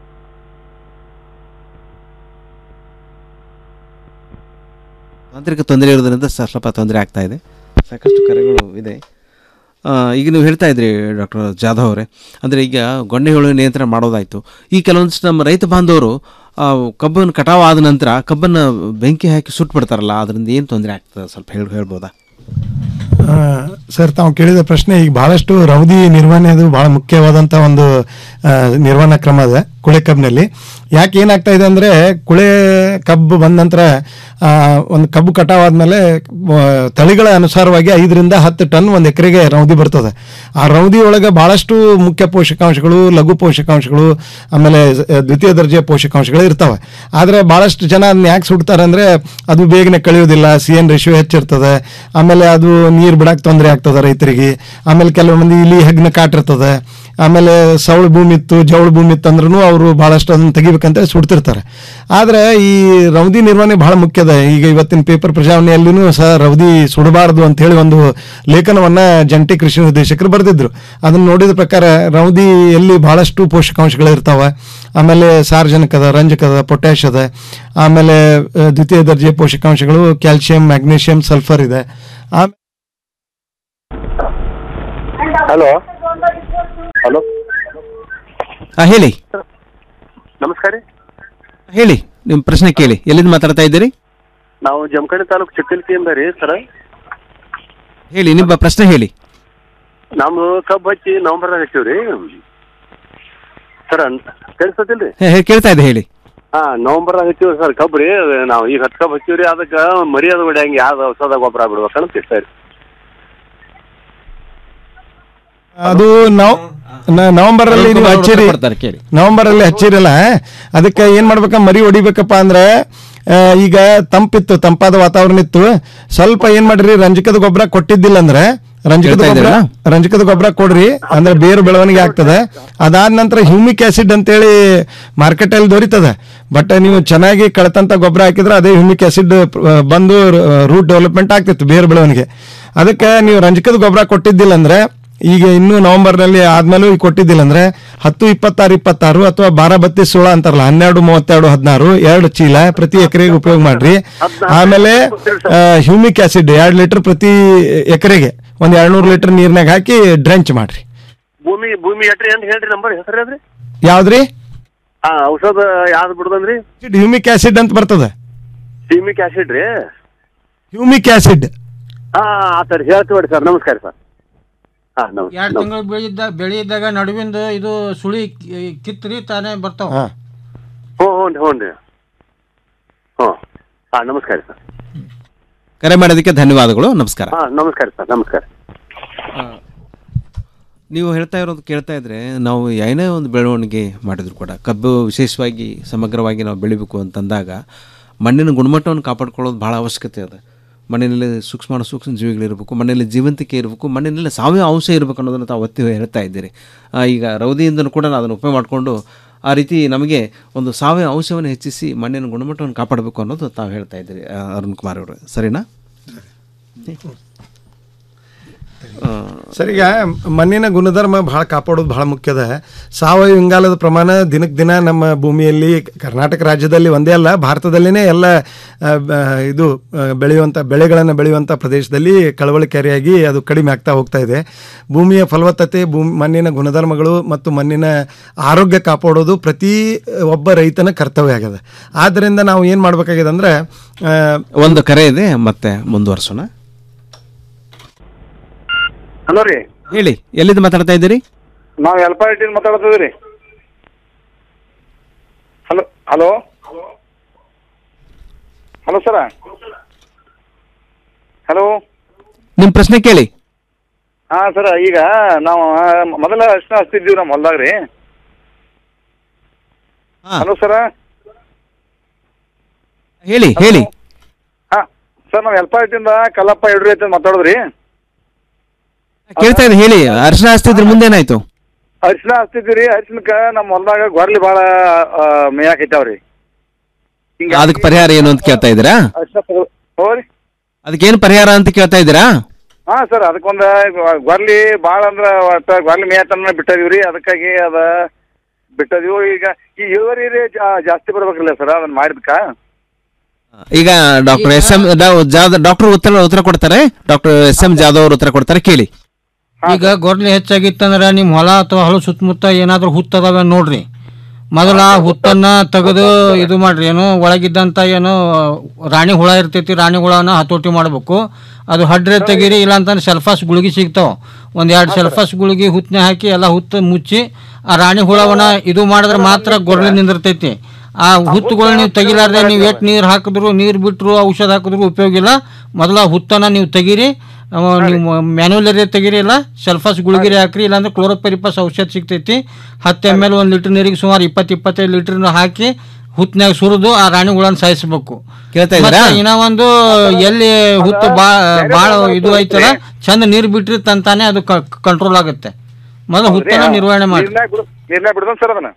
ತಾಂತ್ರಿಕ ತೊಂದರೆ ಇರೋದ್ರಿಂದ ಸ- ಸ್ವಲ್ಪ ತೊಂದರೆ ಆಗ್ತಾ ಇದೆ ಸಾಕಷ್ಟು ಕರೆಗಳು ಇದೆ ಆ, ಈಗ ನೀವು ಹೇಳ್ತಾ ಇದ್ರಿ ಡಾಕ್ಟರ್ ಜಾಧವ್ ಅವರೇ ಅಂದರೆ ಈಗ ಗೊಣ್ಣೆ ಹುಳು ನಿಯಂತ್ರಣ ಮಾಡೋದಾಯಿತು ಈ ಕೆಲವೊಂದಿಷ್ಟು ನಮ್ಮ ರೈತ ಬಾಂಧವರು ಆ, ಕಬ್ಬನ್ನು ಕಟಾವು ಆದ ನಂತರ ಕಬ್ಬನ್ನು ಬೆಂಕಿ ಹಾಕಿ ಸುಟ್ಬಿಡ್ತಾರಲ್ಲ ಅದರಿಂದ ಏನು ತೊಂದರೆ ಆಗ್ತದೆ ಸ್ವಲ್ಪ ಹೇಳಿ ಹೇಳ್ಬೋದಾ ಆ, ಸರ್ ತಾವು ಕೇಳಿದ ಪ್ರಶ್ನೆ ಈಗ ಬಹಳಷ್ಟು ರೌದಿ ನಿರ್ವಹಣೆ ಅದು ಬಹಳ ಮುಖ್ಯವಾದಂಥ ಒಂದು ಆ, ನಿರ್ವಹಣಾ ಕ್ರಮ ಇದೆ ಕುಳೆ ಕಬ್ಬಿನಲ್ಲಿ ಯಾಕೆ ಏನಾಗ್ತಾ ಇದೆ ಅಂದರೆ ಕುಳೆ ಕಬ್ಬು ಬಂದ ನಂತರ ಆ, ಒಂದು ಕಬ್ಬು ಕಟಾವ್ ಆದ್ಮೇಲೆ ಆ, ತಳಿಗಳ ಅನುಸಾರವಾಗಿ ಐದರಿಂದ ಹತ್ತು ಟನ್ ಒಂದು ಎಕರೆಗೆ ರೌದಿ ಬರ್ತದೆ ಆ ರೌದಿ ಒಳಗೆ ಬಹಳಷ್ಟು ಮುಖ್ಯ ಪೋಷಕಾಂಶಗಳು ಲಘು ಪೋಷಕಾಂಶಗಳು ಆಮೇಲೆ ಆ, ದ್ವಿತೀಯ ದರ್ಜೆಯ ಪೋಷಕಾಂಶಗಳು ಇರ್ತವೆ ಆದರೆ ಬಹಳಷ್ಟು ಜನ ಅದನ್ನ ಯಾಕೆ ಸುಡ್ತಾರೆ ಅಂದರೆ ಅದು ಬೇಗನೆ ಕಳಿಯೋದಿಲ್ಲ ಸಿ ಎನ್ ರೇಷಿಯೋ ಹೆಚ್ಚಿರ್ತದೆ ಆಮೇಲೆ ಅದು ನೀರು ಬಿಡಕ್ಕೆ ತೊಂದರೆ ಆಗ್ತದೆ ರೈತರಿಗೆ ಆಮೇಲೆ ಕೆಲವು ಮಂದಿ ಇಲಿ ಹೆಗ್ನ ಕಾಟಿರ್ತದೆ ಆಮೇಲೆ ಸವಳು ಭೂಮಿ ಇತ್ತು ಜವಳು ಭೂಮಿ ಇತ್ತು ಅಂದ್ರೂ ಅವರು ಬಹಳಷ್ಟು ಅದನ್ನು ತೆಗಿಬೇಕಂತ ಸುಡ್ತಿರ್ತಾರೆ ಆದರೆ ಈ ರೌದಿ ನಿರ್ವಹಣೆ ಬಹಳ ಮುಖ್ಯದ ಈಗ ಇವತ್ತಿನ ಪೇಪರ್ ಪ್ರಜಾವಣೆಯಲ್ಲಿನೂ ಸಹ ರೌದಿ ಸುಡಬಾರದು ಅಂತ ಹೇಳಿ ಒಂದು ಲೇಖನವನ್ನ ಜಂಟಿ ಕೃಷಿ ನಿರ್ದೇಶಕರು ಬರೆದಿದ್ರು ಅದನ್ನ ನೋಡಿದ ಪ್ರಕಾರ ರೌದಿಯಲ್ಲಿ ಬಹಳಷ್ಟು ಪೋಷಕಾಂಶಗಳು ಇರ್ತಾವೆ ಆಮೇಲೆ ಸಾರ್ವಜನಿಕದ ರಂಜಕದ ಪೊಟ್ಯಾಶ್ ಅದ ಆಮೇಲೆ ಆ, ದ್ವಿತೀಯ ದರ್ಜೆ ಪೋಷಕಾಂಶಗಳು ಕ್ಯಾಲ್ಸಿಯಂ ಮ್ಯಾಗ್ನೀಷಿಯಂ ಸಲ್ಫರ್ ಇದೆ ಆಮೇಲೆ ಹಲೋ ಹಲೋ ಹಾಂ ಹೇಳಿ ನಮಸ್ಕಾರ ರೀ ಹೇಳಿ ನಿಮ್ಮ ಪ್ರಶ್ನೆ ಕೇಳಿ ಎಲ್ಲಿಂದ ಮಾತಾಡ್ತಾ ಇದ್ದೀರಿ ನಾವು ಜಮಖಂಡಿ ತಾಲೂಕು ಚಿಕ್ಕಲ್ಕಿಯಿಂದ ರೀ ಸರ ಹೇಳಿ ನಿಮ್ಮ ಪ್ರಶ್ನೆ ಹೇಳಿ ನಮ್ದು ಕಬ್ಬು ಹಚ್ಚಿ ನವಂಬರ್ದಾಗ ಹಚ್ಚಿವ್ರಿ ಸರ ಕೇಳಿಸ್ತತಿಲ್ರಿ ಹೇ, ಹೇ, ಕೇಳ್ತಾ ಇದೆ ಹೇಳಿ ಹಾ ನವಂಬರ್ದಾಗ ಹಚ್ಚಿವ್ರಿ ಸರ್ ಕಬ್ಬು ರೀ ಅದು ನಾವು ಈಗ ಹತ್ತು ಕಬ್ಬು ಹಚ್ಚಿವ್ರಿ ಅದಕ್ಕೆ ಮರಿ ಅದು ಹೊಡ್ಯಂಗೆ ಯಾವ್ದು ಔಷಧ ಗೊಬ್ಬರ ಬಿಡ್ಬೇಕಂತ ಸರ್ ಅದು ನವ್ ನ- ನವೆಂಬರ್ ಅಲ್ಲಿ ನೀವು ಹಚ್ಚಿರಿ ಕೊಡ್ತಾರೆ ಕೇಳಿ ನವೆಂಬರ್ ಅಲ್ಲಿ ಹಚ್ಚಿರಲ್ಲ ಅದಕ್ಕೆ ಏನ್ ಮಾಡ್ಬೇಕ ಮರಿ ಹೊಡಿಬೇಕಪ್ಪ ಅಂದ್ರೆ ಆ, ಈಗ ತಂಪಿತ್ತು ತಂಪಾದ ವಾತಾವರಣ ಇತ್ತು ಸ್ವಲ್ಪ ಏನ್ ಮಾಡ್ರಿ ರಂಜಕದ ಗೊಬ್ಬರ ಕೊಟ್ಟಿದ್ದಿಲ್ಲ ಅಂದ್ರೆ ರಂಜಕದ ಹೇಳ್ತಾ ಗೊಬ್ಬರ ಇದ್ದೀರಾ? ರಂಜಕದ ಗೊಬ್ಬರ ಕೊಡ್ರಿ ಅಂದ್ರೆ ಬೇರು ಬೆಳವಣಿಗೆ ಆಗ್ತದೆ ಅದಾದ ನಂತರ ಹ್ಯೂಮಿಕ್ ಆಸಿಡ್ ಅಂತೇಳಿ ಮಾರ್ಕೆಟ್ ಅಲ್ಲಿ ದೊರೀತದೆ ಬಟ್ ನೀವು ಚೆನ್ನಾಗಿ ಕಳತಂತ ಗೊಬ್ಬರ ಹಾಕಿದ್ರೆ ಅದೇ ಹ್ಯೂಮಿಕ್ ಆಸಿಡ್ ಬಂದು ರೂಟ್ ಡೆವಲಪ್ಮೆಂಟ್ ಆಗ್ತಿತ್ತು ಬೇರು ಬೆಳವಣಿಗೆ ಅದಕ್ಕೆ ನೀವು ರಂಜಕದ ಗೊಬ್ಬರ ಕೊಟ್ಟಿದ್ದಿಲ್ಲ ಅಂದ್ರೆ ಈಗ ಇನ್ನು ನವೆಂಬರ್ನಲ್ಲಿ ಆದ್ಮೇಲೂ ಈಗ ಕೊಟ್ಟಿದ್ದಿಲ್ಲ ಅಂದ್ರೆ ಹತ್ತು ಇಪ್ಪತ್ತಾರು ಇಪ್ಪತ್ತಾರು ಅಥವಾ ಬಾರ ಬತ್ತೀಸ್ ಸೋಳ ಅಂತಾರಲ್ಲ ಹನ್ನೆರಡು ಮೂವತ್ತೆರಡು ಹದಿನಾರು ಎರಡು ಚೀಲ ಪ್ರತಿ ಎಕರೆಗೆ ಉಪಯೋಗ ಮಾಡ್ರಿ ಆಮೇಲೆ ಹ್ಯೂಮಿಕ್ ಆಸಿಡ್ ಎರಡು ಲೀಟರ್ ಪ್ರತಿ ಎಕರೆಗೆ ಒಂದ್ ಎರಡ್ನೂರು ಲೀಟರ್ ನೀರ್ನಾಗ ಹಾಕಿ ಡ್ರೆಂಚ್ ಮಾಡ್ರಿ ಭೂಮಿ ಭೂಮಿ ಎಟ್ರಿ ಅಂತ ಹೇಳ್ರಿ ನಂಬರ್ ಹೆಸರು ಅದ್ರಿ ಯಾವ್ದ್ರಿ ಹಾ ಔಷಧ ಯಾವ್ದು ಬಿಡುದಂದ್ರಿ ಹ್ಯೂಮಿಕ್ ಆಸಿಡ್ ಅಂತ ಬರ್ತದೆ ಸಿಮಿಕ್ ಆಸಿಡ್ ರೀ ಹ್ಯೂಮಿಕ್ ಆಸಿಡ್ ಹಾ ಸರ್ ಹೇಳ್ತೀವಿ ಸರ್ ನಮಸ್ಕಾರ ಸರ್ ಹಾ ಎರಡು ನಮಸ್ಕಾರ ತಿಂಗಳು ಬೆಳೆಯಿದ್ದ ಬೆಳೆ ಇದ್ದಾಗ ನಡುವಿಂದ ಇದು ಸುಳಿ ಕಿ- ಕಿತ್ರಿ ತಾನೇ ಬರ್ತಾವ ಹ್ಞೂ ಹ್ಞೂ ಹ್ಞೂ ರೀ ಹ್ಞೂ ಹಾ ನಮಸ್ಕಾರ ಸರ್ ಕರೆ ಮಾಡೋದಕ್ಕೆ ಧನ್ಯವಾದಗಳು ನಮಸ್ಕಾರ ಹಾ ನಮಸ್ಕಾರ ಸರ್ ನಮಸ್ಕಾರ ನೀವು ಹೇಳ್ತಾ ಇರೋದು ಕೇಳ್ತಾ ಇದ್ರೆ ನಾವು ಏನೇ ಒಂದು ಬೆಳವಣಿಗೆ ಮಾಡಿದ್ರು ಕೂಡ ಕಬ್ಬು ವಿಶೇಷವಾಗಿ ಸಮಗ್ರವಾಗಿ ನಾವು ಬೆಳಿಬೇಕು ಅಂತಂದಾಗ ಮಣ್ಣಿನ ಗುಣಮಟ್ಟವನ್ನು ಕಾಪಾಡ್ಕೊಳ್ಳೋದು ಭಾಳ ಅವಶ್ಯಕತೆ ಇದೆ ಮಣ್ಣಿನಲ್ಲಿ ಸೂಕ್ಷ್ಮ ಸೂಕ್ಷ್ಮ ಜೀವಿಗಳಿರಬೇಕು ಮಣ್ಣಿನಲ್ಲಿ ಜೀವಂತಿಕೆ ಇರಬೇಕು ಮಣ್ಣಿನಲ್ಲಿ ಸಾವಯವ ಅಂಶ ಇರಬೇಕು ಅನ್ನೋದನ್ನು ತಾವು ಒತ್ತಿ ಹೇಳ್ತಾ ಇದ್ದೀರಿ ಆ, ಈಗ ರೌದಿಯಿಂದನೂ ಕೂಡ ನಾವು ಅದನ್ನು ಉಪಯೋಗ ಮಾಡಿಕೊಂಡು ಆ ರೀತಿ ನಮಗೆ ಒಂದು ಸಾವಯವ ಅಂಶವನ್ನು ಹೆಚ್ಚಿಸಿ ಮಣ್ಣಿನ ಗುಣಮಟ್ಟವನ್ನು ಕಾಪಾಡಬೇಕು ಅನ್ನೋದು ತಾವು ಹೇಳ್ತಾ ಇದ್ದೀರಿ ಆ, ಅರುಣ್ ಕುಮಾರ್ ಅವರು ಸರಿನಾ ಸರ್ ಈಗ ಮಣ್ಣಿನ ಗುಣಧರ್ಮ ಬಹಳ ಕಾಪಾಡೋದು ಬಹಳ ಮುಖ್ಯದ ಸಾವಯವ ಇಂಗಾಲದ ಪ್ರಮಾಣ ದಿನಕ್ಕೆ ದಿನ ನಮ್ಮ ಭೂಮಿಯಲ್ಲಿ ಕರ್ನಾಟಕ ರಾಜ್ಯದಲ್ಲಿ ಒಂದೇ ಅಲ್ಲ ಭಾರತದಲ್ಲಿನೇ ಎಲ್ಲ ಆ, ಬ- ಇದು ಆ, ಬೆಳೆಯುವಂಥ ಬೆಳೆಗಳನ್ನು ಬೆಳೆಯುವಂಥ ಪ್ರದೇಶದಲ್ಲಿ ಕಳವಳಿಕಾರಿಯಾಗಿ ಅದು ಕಡಿಮೆ ಆಗ್ತಾ ಹೋಗ್ತಾ ಇದೆ ಭೂಮಿಯ ಫಲವತ್ತತೆ ಭೂಮಿ ಮಣ್ಣಿನ ಗುಣಧರ್ಮಗಳು ಮತ್ತು ಮಣ್ಣಿನ ಆರೋಗ್ಯ ಕಾಪಾಡೋದು ಪ್ರತಿ ಒಬ್ಬ ರೈತನ ಕರ್ತವ್ಯ ಆಗ್ಯದ ಆದ್ದರಿಂದ ನಾವು ಏನು ಮಾಡಬೇಕಾಗಿದೆ ಅಂದರೆ ಒಂದು ಕರೆ ಇದೆ ಮತ್ತೆ ಮುಂದುವರ್ಸೋಣ ಹಲೋ ರೀ ಹೇಳಿ ಎಲ್ಲಿಂದ ಮಾತಾಡ್ತಾ ಇದ್ದೀರಿ ನಾವು ಎಲ್ಪಾಟಿಂದ ಮಾತಾಡ್ತಿದ್ವಿ ರೀ hello hello hello sir hello ನಿಮ್ಮ ಪ್ರಶ್ನೆ ಕೇಳಿ ಹಾ ಸರ ಈಗ ನಾವು ಆ, ಮೊದಲ ಅರ್ಶಿನ ಹಚ್ತಿದ್ದೀವಿ ನಮ್ಮ ಹೊಲ್ದಾಗ ರೀ ಹಲೋ ಸರ ಹೇಳಿ ಹೇಳಿ ಹಾ ಸರ್ ನಾವು ಎಲ್ಪಾಟಿಂದ ಕಲ್ಲಪ್ಪ ಯಡ್ರಿ ಅಂತ ಮಾತಾಡೋದ್ರಿ ಕೇಳ್ತಾ ಇದೆ ಹೇಳಿ ಅರ್ಶನ ಹಚ್ತಿದ್ರ ಮುಂದೇನಾಯ್ತು ಅರ್ಶಿನ ಹಚ್ತಿದ್ವಿ ರೀ ಅರ್ಶಿನಕ್ಕ ನಮ್ಮ ಹೊಲ್ದಾಗ ಗೊರ್ಲಿ ಭಾಳ ಮೇಯಾಕೈತಾವ್ರಿ ಅದಕ್ಕೆ ಪರಿಹಾರ ಏನು ಅಂತ ಕೇಳ್ತಾ ಇದ್ದೀರಾ ಅರ್ಶಿನ ತಗೋ- ಹೋರಿ ಅದಕ್ಕೇನು ಪರಿಹಾರ ಅಂತ ಕೇಳ್ತಾ ಇದ್ದೀರಾ ಹಾ ಸರ್ ಅದಕ್ಕೊಂದ ಗೊರ್ಲಿ ಭಾಳ ಅಂದ್ರ ಒಟ್ಟ ಗೊರ್ಲಿ ಮೇಯತನ ಬಿಟ್ಟದೀವಿ ರೀ ಅದಕ್ಕಾಗಿ ಅದ ಬಿಟ್ಟದೀವಿ ಈಗ ಈ ಇಳುವರಿ ರೀ ಜಾ- ಜಾಸ್ತಿ ಬರ್ಬೇಕಲ್ಲ ಸರ್ ಅದನ್ನ ಮಾಡಿದ್ಕ ಈಗ doctor S M Jadhav doctor ಉತ್ತರ ಉತ್ತರ ಕೊಡ್ತಾರೆ ಡಾಕ್ಟರ್ ಎಸ್ ಎಂ ಜಾಧವ್ ಅವರು ಉತ್ತರ ಕೊಡ್ತಾರೆ ಕೇಳಿ ಈಗ ಗೊರ್ಲಿ ಹೆಚ್ಚಾಗಿತ್ತಂದ್ರೆ ನಿಮ್ಮ ಹೊಲ ಅಥವಾ ಹೊಲ ಸುತ್ತಮುತ್ತ ಏನಾದರೂ ಹುತ್ತದಾವೆ ನೋಡ್ರಿ ಮೊದಲ ಆ ಹುತ್ತನ್ನ ತೆಗೆದು ಇದು ಮಾಡ್ರಿ ಏನು ಒಳಗಿದ್ದಂತ ಏನು ರಾಣಿ ಹುಳ ಇರ್ತೈತಿ ರಾಣಿ ಹುಳನ ಹತೋಟಿ ಮಾಡಬೇಕು ಅದು ಹಡ್ರೆ ತೆಗೀರಿ ಇಲ್ಲ ಅಂತಂದ್ರೆ ಸೆಲ್ಫಾಸ್ ಗುಳಿಗೆ ಸಿಗ್ತಾವ ಒಂದ್ ಎರಡು ಸೆಲ್ಫಾಸ್ ಗುಳಿಗೆ ಹುತ್ತನೆ ಹಾಕಿ ಎಲ್ಲ ಹುತ್ತ ಮುಚ್ಚಿ ಆ ರಾಣಿ ಹುಳವನ್ನ ಇದು ಮಾಡಿದ್ರೆ ಮಾತ್ರ ಗೊರ್ಲಿ ನಿಂದಿರ್ತೈತಿ ಆ ಹುತ್ತುಗಳು ನೀವು ತೆಗಿಲಾರ್ದೆ ನೀವು ಎಷ್ಟು ನೀರು ಹಾಕಿದ್ರು ನೀರು ಬಿಟ್ಟರು ಔಷಧ ಹಾಕಿದ್ರು ಉಪಯೋಗ ಇಲ್ಲ ಮೊದಲ ಹುತ್ತನ ನೀವು ತೆಗೀರಿ ಅವ ನೀವು ಮ್ಯಾನ್ಯುಲರಿ ತೆಗೀರಿ ಇಲ್ಲ ಸಲ್ಫಾಸ್ ಗುಳಿಗಿರಿ ಹಾಕ್ರಿ ಇಲ್ಲಾಂದ್ರೆ ಕ್ಲೋರೋಪೆರಿಪಸ್ ಔಷಧ ಸಿಗ್ತೈತಿ ಹತ್ತು ಎಮ್ ಎಲ್ ಒಂದು ಲೀಟರ್ ನೀರಿಗೆ ಸುಮಾರು ಇಪ್ಪತ್ತು ಇಪ್ಪತ್ತೈದು ಲೀಟರ್ ಹಾಕಿ ಹುತ್ನ್ಯಾಗ ಸುರಿದು ಆ ರಾಣಿ ಹುಳನ ಸಾಯಿಸ್ಬೇಕು ಕೇಳ್ತಾ ಇದ್ದೀರಾ? ಮತ್ತೆ ಇನ್ನ ಒಂದು ಎಲ್ಲಿ ಹುತ್ತು ಬಾ ಭಾಳ ಇದು ಐತಲ್ಲ ಚಂದ ನೀರು ಬಿಟ್ರಿ ತಂತಾನೆ ಅದು ಕಂಟ್ರೋಲ್ ಆಗುತ್ತೆ ಮೊದಲು ಹುತ್ತನ ನಿರ್ವಹಣೆ ಮಾಡಿ ನೀರ್ನ್ಯಾಗ ಬಿಡು ನೀರ್ನ್ಯಾಗ ಬಿಡ್ದನ್ ಸರ್ ಅದನ್ನ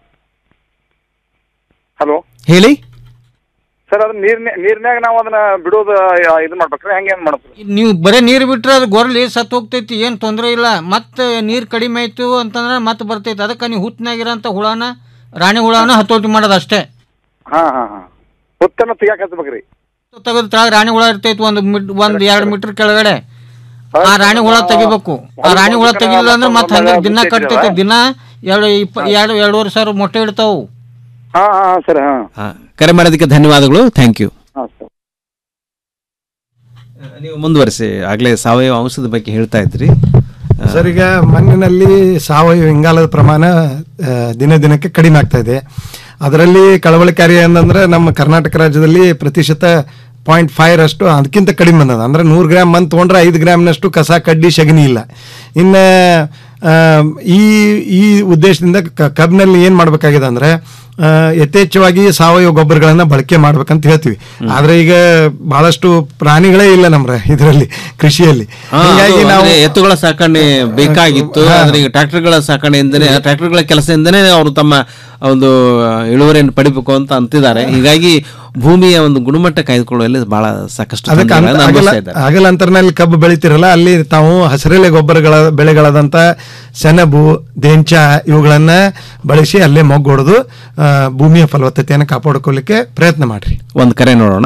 ಹಲೋ ಹೇಳಿ ಸರ್ ಅದನ್ನ ನೀರ್ನ್ಯಾ ನೀರ್ನ್ಯಾಗ ನಾವು ಅದನ್ನ ಬಿಡೋದು ಯಾ- ಇದು ಮಾಡ್ಬೇಕ್ರಿ ಹೆಂಗೆ ಏನ್ ಮಾಡ್ಬೇಕು ನೀವು ಬರೀ ನೀರು ಬಿಟ್ರೆ ಅದು ಗೊರ್ಲಿ ಸತ್ತು ಹೋಗ್ತೈತಿ ಏನು ತೊಂದರೆ ಇಲ್ಲ ಮತ್ತೆ ನೀರು ಕಡಿಮೆ ಆಯ್ತು ಅಂತಂದ್ರೆ ಮತ್ತೆ ಬರ್ತೈತಿ ಅದಕ್ಕೆ ನೀವು ಹುತ್ತನಾಗಿರೋಂಥ ಹುಳನ ರಾಣಿ ಹುಳನ ಹತೋಟಿ ಮಾಡೋದು ಅಷ್ಟೇ ಹಾ ಹಾ ಹಾ ಹುತ್ತನ್ನ ತೆಗಿಯಾಕ ಹಚ್ಬೇಕ್ರಿ ತೆಗೆದು ತೆಳಗ್ ರಾಣಿ ಹುಳ ಇರ್ತೈತಿ ಒಂದು ಮಿಡ್ ಒಂದು ಎರಡು ಮೀಟರ್ ಕೆಳಗಡೆ ಆ ರಾಣಿ ಹುಳ ತೆಗಿಬೇಕು ಆ ರಾಣಿ ಹುಳ ತೆಗಿಲಿಲ್ಲ ಅಂದ್ರೆ ಮತ್ತೆ ಹಂಗೆ ದಿನ ಕಟ್ತೈತಿ ದಿನ ಎರಡು ಇಪ್ಪ ಎರಡು ಎರಡೂವರೆ ಸಾವಿರ ಮೊಟ್ಟೆ ಇಡ್ತಾವು ಹಾ ಹಾ ಸರ್ ಹಾ ಹಾ, ಕರೆ ಮಾಡೋದಕ್ಕೆ ಧನ್ಯವಾದಗಳು ಥ್ಯಾಂಕ್ ಯು ಹಾ ಸರ್ ನೀವು ಮುಂದುವರಿಸಿ ಆಗಲೇ ಸಾವಯವ ಔಷಧದ ಬಗ್ಗೆ ಹೇಳ್ತಾ ಇದ್ರಿ ಸರ್ ಈಗ ಮಣ್ಣಿನಲ್ಲಿ ಸಾವಯವ ಇಂಗಾಲದ ಪ್ರಮಾಣ ಆ, ದಿನ ದಿನಕ್ಕೆ ಕಡಿಮೆ ಆಗ್ತಾ ಇದೆ ಅದರಲ್ಲಿ ಕಳವಳಿಕಾರಿ ಏನಂದ್ರೆ ನಮ್ಮ ಕರ್ನಾಟಕ ರಾಜ್ಯದಲ್ಲಿ ಪ್ರತಿಶತ ಪಾಯಿಂಟ್ ಫೈವ್ ಅಷ್ಟು ಅದಕ್ಕಿಂತ ಕಡಿಮೆ ಬಂದದ ಅಂದ್ರೆ ನೂರು ಗ್ರಾಮ್ ಮಣ್ಣು ತೊಗೊಂಡ್ರೆ ಐದು ಗ್ರಾಮ್ನಷ್ಟು ಕಸ ಕಡ್ಡಿ ಸಗಣಿ ಇಲ್ಲ ಇನ್ನು ಆ, ಈ ಈ ಉದ್ದೇಶದಿಂದ ಕ- ಕಬ್ಬಿನಲ್ಲಿ ಏನು ಮಾಡಬೇಕಾಗಿದೆ ಅಂದ್ರೆ ಆ, ಯಥೇಚ್ಛವಾಗಿ ಸಾವಯವ ಗೊಬ್ಬರಗಳನ್ನ ಬಳಕೆ ಮಾಡ್ಬೇಕಂತ ಹೇಳ್ತೀವಿ ಆದ್ರೆ ಈಗ ಬಹಳಷ್ಟು ಪ್ರಾಣಿಗಳೇ ಇಲ್ಲ ನಮ್ಮ ಇದರಲ್ಲಿ ಕೃಷಿಯಲ್ಲಿ ಹಾ, ಹೀಗಾಗಿ ಅದು ನಾವು ಅಂದ್ರೆ ಎತ್ತುಗಳ ಸಾಕಣೆ ಬೇಕಾಗಿತ್ತು ಆದ್ರೆ ಈಗ ಟ್ರ್ಯಾಕ್ಟರ್ಗಳ ಸಾಕಣೆಯಿಂದನೇ ಟ್ರ್ಯಾಕ್ಟರ್ಗಳ ಕೆಲಸದಿಂದನೇ ಅವರು ತಮ್ಮ ಒಂದು ಇಳುವರಿಯನ್ನು ಪಡಿಬೇಕು ಅಂತ ಅಂತಿದ್ದಾರೆ ಹೀಗಾಗಿ ಭೂಮಿಯ ಒಂದು ಗುಣಮಟ್ಟ ಕಾಯ್ದುಕೊಳ್ಳುವಲ್ಲಿ ಬಹಳ ಸಾಕಷ್ಟು ಅದಕ್ಕೆ ತೊಂದರೆಗಳನ್ನ ಅಗಲ ಅನುಭವಿಸ್ತಾ ಇದ್ದಾರೆ ಅಗಲ ಅಂತರ್ನಲ್ಲಿ ಕಬ್ಬು ಬೆಳಿತಿರಲ್ಲ ಅಲ್ಲಿ ತಾವು ಹಸಿರೆಲೆ ಗೊಬ್ಬರಗಳ ಬೆಳೆಗಳಾದಂಥ ಸೆಣಬು ದೇಂಚ ಇವುಗಳನ್ನ ಬಳಸಿ ಅಲ್ಲೇ ಮೊಗ್ಗೊಡ್ದು ಆ, ಭೂಮಿಯ ಫಲವತ್ತತೆಯನ್ನು ಕಾಪಾಡಿಕೊಳ್ಳಿಕ್ಕೆ ಪ್ರಯತ್ನ ಮಾಡ್ರಿ ಒಂದು ಕರೆ ನೋಡೋಣ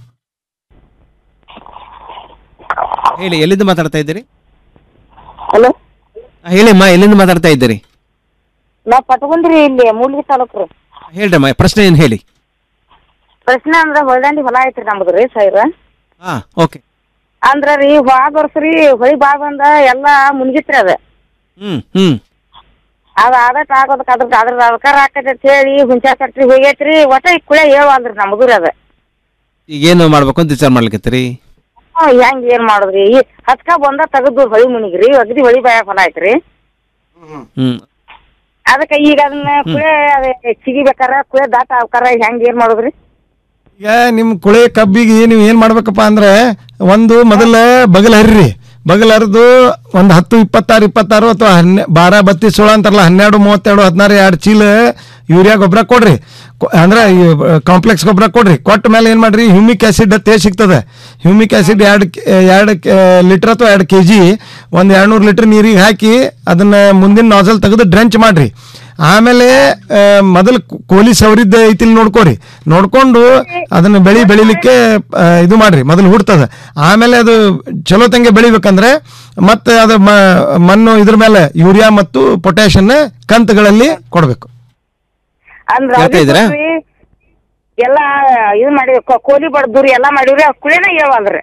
ಹೇಳಿ ಎಲ್ಲಿಂದ ಮಾತಾಡ್ತಾ ಇದ್ದೀರಿ ಹಲೋ ಹೇಳಿ ಅಮ್ಮ ಎಲ್ಲಿಂದ ಮಾತಾಡ್ತಾ ಇದ್ದೀರಿ ನಾವ್ ಪಟ್ಕೊಂಡ್ರಿ ಇಲ್ಲಿ ಮೂಲಿಗೆ ತಾಲೂಕ್ ರೀ ಹೇಳ್ರಮ್ಮ ಪ್ರಶ್ನೆ ಏನು ಹೇಳಿ ಪ್ರಶ್ನೆ ಅಂದ್ರ ಹೊಳದಂಡಿ ಹೊಲ ಐತ್ರಿ ನಮ್ದು ರೀ ಸೈರ ಹಾ ಓಕೆ ಅಂದ್ರ ರೀ ಹೋದ್ ವರ್ಷ ರೀ ಹೊಳಿ ಬಾ ಬಂದ ಎಲ್ಲಾ ಮುನ್ಗಿತ್ರಿ ಅದ ಹ್ಮ್ ಹ್ಮ್ ಅದ ಆದಟ್ ಆಗೋದಕ್ ಅದ್ರ ಅದ್ರ ಅದಕ್ಕಾರ ಆಕೈತಿ ಅಂತ ಹೇಳಿ ಹುಂಚಾ ಕಟ್ರಿ ಹೋಗೈತ್ರಿ ಒಟ್ಟ ಈ ಕುಳೆ ಹೇಳುವಂದ್ರಿ ನಮ್ದು ರೀ ಅದ ಈಗೇನು ಮಾಡ್ಬೇಕು ಅಂತ ವಿಚಾರ ಮಾಡ್ಲಿಕತ್ತೀರಿ ಹ್ಮ್, ಹೆಂಗ್ ಏನ್ ಮಾಡುದ್ರಿ ಈ ಹತ್ಕ ಬಂದ ತೆಗದು ಹೊಳಿ ಮುನಿಗ್ರಿ ಅಗದಿ ಹೊಳಿ ಬಾಯಾಗ ಹೊಲ ಐತ್ರಿ ಹ್ಮ್ ಅದಕ್ಕ ಈಗ ಅದನ್ನ ಕುಳೆ ಅದೇ ಸಿಗಿಬೇಕಾರ ಕುಳೆ ದಾಟ ಆಗ್ಬೇಕಾರ ಹೆಂಗ್ ಏನ್ ಮಾಡುದ್ರಿ ಈಗ ನಿಮ್ಮ ಕುಳೆ ಕಬ್ಬಿಗೆ ನೀವು ಏನು ಮಾಡ್ಬೇಕಪ್ಪ ಅಂದ್ರೆ ಒಂದು ಮೊದಲ ಬಗಲ್ ಹರಿರಿ ಬಗಲ್ ಹರಿದು ಒಂದು ಹತ್ತು ಇಪ್ಪತ್ತಾರು ಇಪ್ಪತ್ತಾರು ಅಥವಾ ಹನ್ನೆ ಬಾರ ಬತ್ತಿ ಸೋಳ ಅಂತಾರಲ್ಲ ಹನ್ನೆರಡು ಮೂವತ್ತೆರಡು ಹದಿನಾರು ಎರಡು ಚೀಲ ಯೂರಿಯಾ ಗೊಬ್ಬರ ಕೊಡ್ರಿ ಕೊ- ಅಂದ್ರೆ ಕಾಂಪ್ಲೆಕ್ಸ್ ಗೊಬ್ಬರ ಕೊಡ್ರಿ ಕೊಟ್ಟ ಮೇಲೆ ಏನು ಮಾಡ್ರಿ ಹ್ಯೂಮಿಕ್ ಆಸಿಡ್ ತೇ ಸಿಗ್ತದೆ ಹ್ಯೂಮಿಕ್ ಆಸಿಡ್ ಎರಡು ಎರಡು ಲೀಟ್ರ್ ಅಥವಾ ಎರಡು ಕೆ ಜಿ ಒಂದು ಎರಡ್ನೂರು ಲೀಟ್ರ್ ನೀರಿಗೆ ಹಾಕಿ ಅದನ್ನ ಮುಂದಿನ ನಾಜಲ್ ತೆಗೆದು ಡ್ರೆಂಚ್ ಮಾಡ್ರಿ ಆಮೇಲೆ ಆ, ಮೊದಲು ಕೋ- ಕೋಲಿ ಸವರಿದ್ದ ಐತಿಲ್ ನೋಡ್ಕೋರಿ ನೋಡ್ಕೊಂಡು ಅದನ್ನ ಬೆಳಿ ಬೆಳಿಲಿಕ್ಕೆ ಆ, ಇದು ಮಾಡ್ರಿ ಮೊದಲು ಹುಡ್ತದ ಆಮೇಲೆ ಅದು ಚಲೋ ತಂಗೆ ಬೆಳಿಬೇಕಂದ್ರೆ ಮತ್ತೆ ಅದು ಮ- ಮಣ್ಣು ಇದ್ರ ಮೇಲೆ ಯೂರಿಯಾ ಮತ್ತು ಪೊಟ್ಯಾಷನ್ನ ಕಂತುಗಳಲ್ಲಿ ಕೊಡಬೇಕು ಅಂದ್ರ ಕೇಳ್ತಾ ಅದು ಇದ್ದೀರಾ? ಕೊಟ್ವಿ, ಎಲ್ಲಾ ಇದು ಮಾಡಿವಿ ಕೋ- ಕೋಲಿ ಬಡ್ದೂರಿ ಎಲ್ಲಾ ಮಾಡಿವ್ರಿ ಅವ್ ಕುಳಿನ ಹೇಳ್ವಲ್ರಿ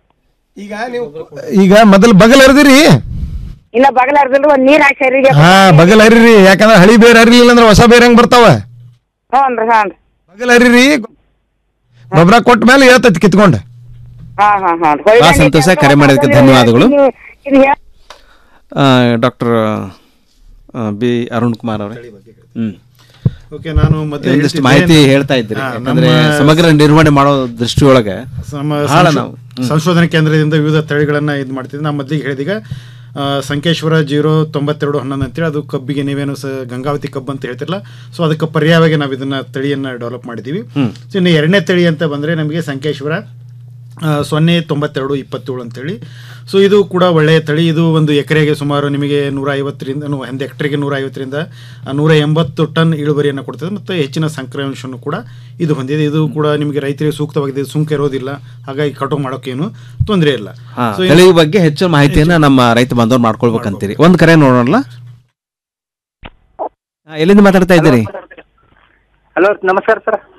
ಈಗ ಮೊದಲು ಬಗಲ್ ಹರಿದಿರಿ ಇನ್ನ ಬಗಲ್ ಹರ್ದಿಲ್ರಿ ಒಂದ್ ನೀರ್ ಹಾಕ್ಯಾರಿ ಹಾ ಬಗಲ್ ಹರಿರಿ ಯಾಕಂದ್ರೆ ಹಳಿ ಬೇರೆ ಹರಿಲಿಲ್ಲ ಅಂದ್ರೆ ಹೊಸ ಬೇರೆ ಹೆಂಗ್ ಬರ್ತಾವ ಹ್ಞೂನ್ರಿ ಹಾನ್ರಿ ಬಗಲ್ ಹರಿರಿ ಗೊಬ್ಬರ ಕೊಟ್ಟ ಮೇಲೆ ಹೇಳ್ತೈತಿ ಕಿತ್ಕೊಂಡು ಹಾ ಹಾ ಹಾ ಬಹಳ ಸಂತೋಷ ಕರೆ ಮಾಡೋದಕ್ಕೆ ಧನ್ಯವಾದಗಳು ಡಾಕ್ಟರ್ ಬಿ ಅರುಣ್ ಕುಮಾರ್ ಅವರೇ ಹ್ಮ್ ಓಕೆ ನಾನು ಮೊದಲೇ ಒಂದಿಷ್ಟು ಹೇಳ್ತಿದ್ದೆ, ಮಾಹಿತಿ ಹೇಳ್ತಾ ಇದ್ರಿ ಹಾ, ಯಾಕಂದ್ರೆ ನಮ್ಮ ಸಮಗ್ರ ನಿರ್ವಹಣೆ ಮಾಡೋ ದೃಷ್ಟಿಯೊಳಗೆ ನಮ್ಮ ಬಹಳ ಸಂಶೋ- ನಾವು ಹ್ಮ್. ಸಂಶೋಧನಾ ಕೇಂದ್ರದಿಂದ ವಿವಿಧ ತಳಿಗಳನ್ನ ಇದು ಮಾಡ್ತಿದ್ದೆ ನಾನು ಮೊದಲಿಗೆ ಹೇಳಿದೀಗ ಆ, ಸಂಕೇಶ್ವರ ಜೀರೋ ತೊಂಬತ್ತೆರಡು ಹನ್ನೊಂದು ಅಂತೇಳಿ ಅದು ಕಬ್ಬಿಗೆ ನೀವೇನು ಸ ಗಂಗಾವತಿ ಕಬ್ಬು ಅಂತ ಹೇಳ್ತಿರಲ್ಲ ಸೊ ಅದಕ್ಕೆ ಪರ್ಯಾಯವಾಗಿ ನಾವು ಇದನ್ನ ತಳಿಯನ್ನ ಡೆವಲಪ್ ಮಾಡಿದ್ದೀವಿ ಹ್ಮ್. ಸೊ ಇನ್ನು ಎರಡನೇ ತಳಿ ಅಂತ ಬಂದರೆ ನಮಗೆ ಸಂಕೇಶ್ವರ ಆ, ಸೊನ್ನೆ ತೊಂಬತ್ತೆರಡು ಇಪ್ಪತ್ತೇಳು ಅಂತೇಳಿ ಸೊ ಇದು ಕೂಡ ಒಳ್ಳೆಯ ತಳಿ ಇದು ಒಂದು ಎಕರೆಗೆ ಸುಮಾರು ನಿಮಗೆ ನೂರ ಐವತ್ತರಿಂದ ನು- ಒಂದು ಹೆಕ್ಟರ್ಗೆ ನೂರ ಐವತ್ತರಿಂದ ಆ, ನೂರ ಎಂಬತ್ತು ಟನ್ ಇಳುವರಿಯನ್ನು ಕೊಡ್ತದೆ ಮತ್ತು ಹೆಚ್ಚಿನ ಸಂಕ್ರಮಣವನ್ನು ಕೂಡ ಇದು ಹೊಂದಿದೆ ಇದು ಕೂಡ ನಿಮಗೆ ರೈತರಿಗೆ ಸೂಕ್ತವಾಗಿದೆ ಸುಂಕ ಇರೋದಿಲ್ಲ ಹಾಗಾಗಿ ಕಟಾವು ಮಾಡೋಕ್ಕೇನು ತೊಂದರೆ ಇಲ್ಲ ಹಾ, So, ತಳಿ ಬಗ್ಗೆ ಹೆಚ್ಚು ಮಾಹಿತಿಯನ್ನ ನಮ್ಮ ರೈತ ಬಾಂಧವರು ಮಾಡ್ಕೊಳ್ಬೇಕಂತೀರಿ ಒಂದ್ ಕರೆ ನೋಡೋಣ ಎಲ್ಲಿಂದ ಮಾತಾಡ್ತಾ ಇದ್ದೀರಿ ಹಲೋ ನಮಸ್ಕಾರ ಸರ್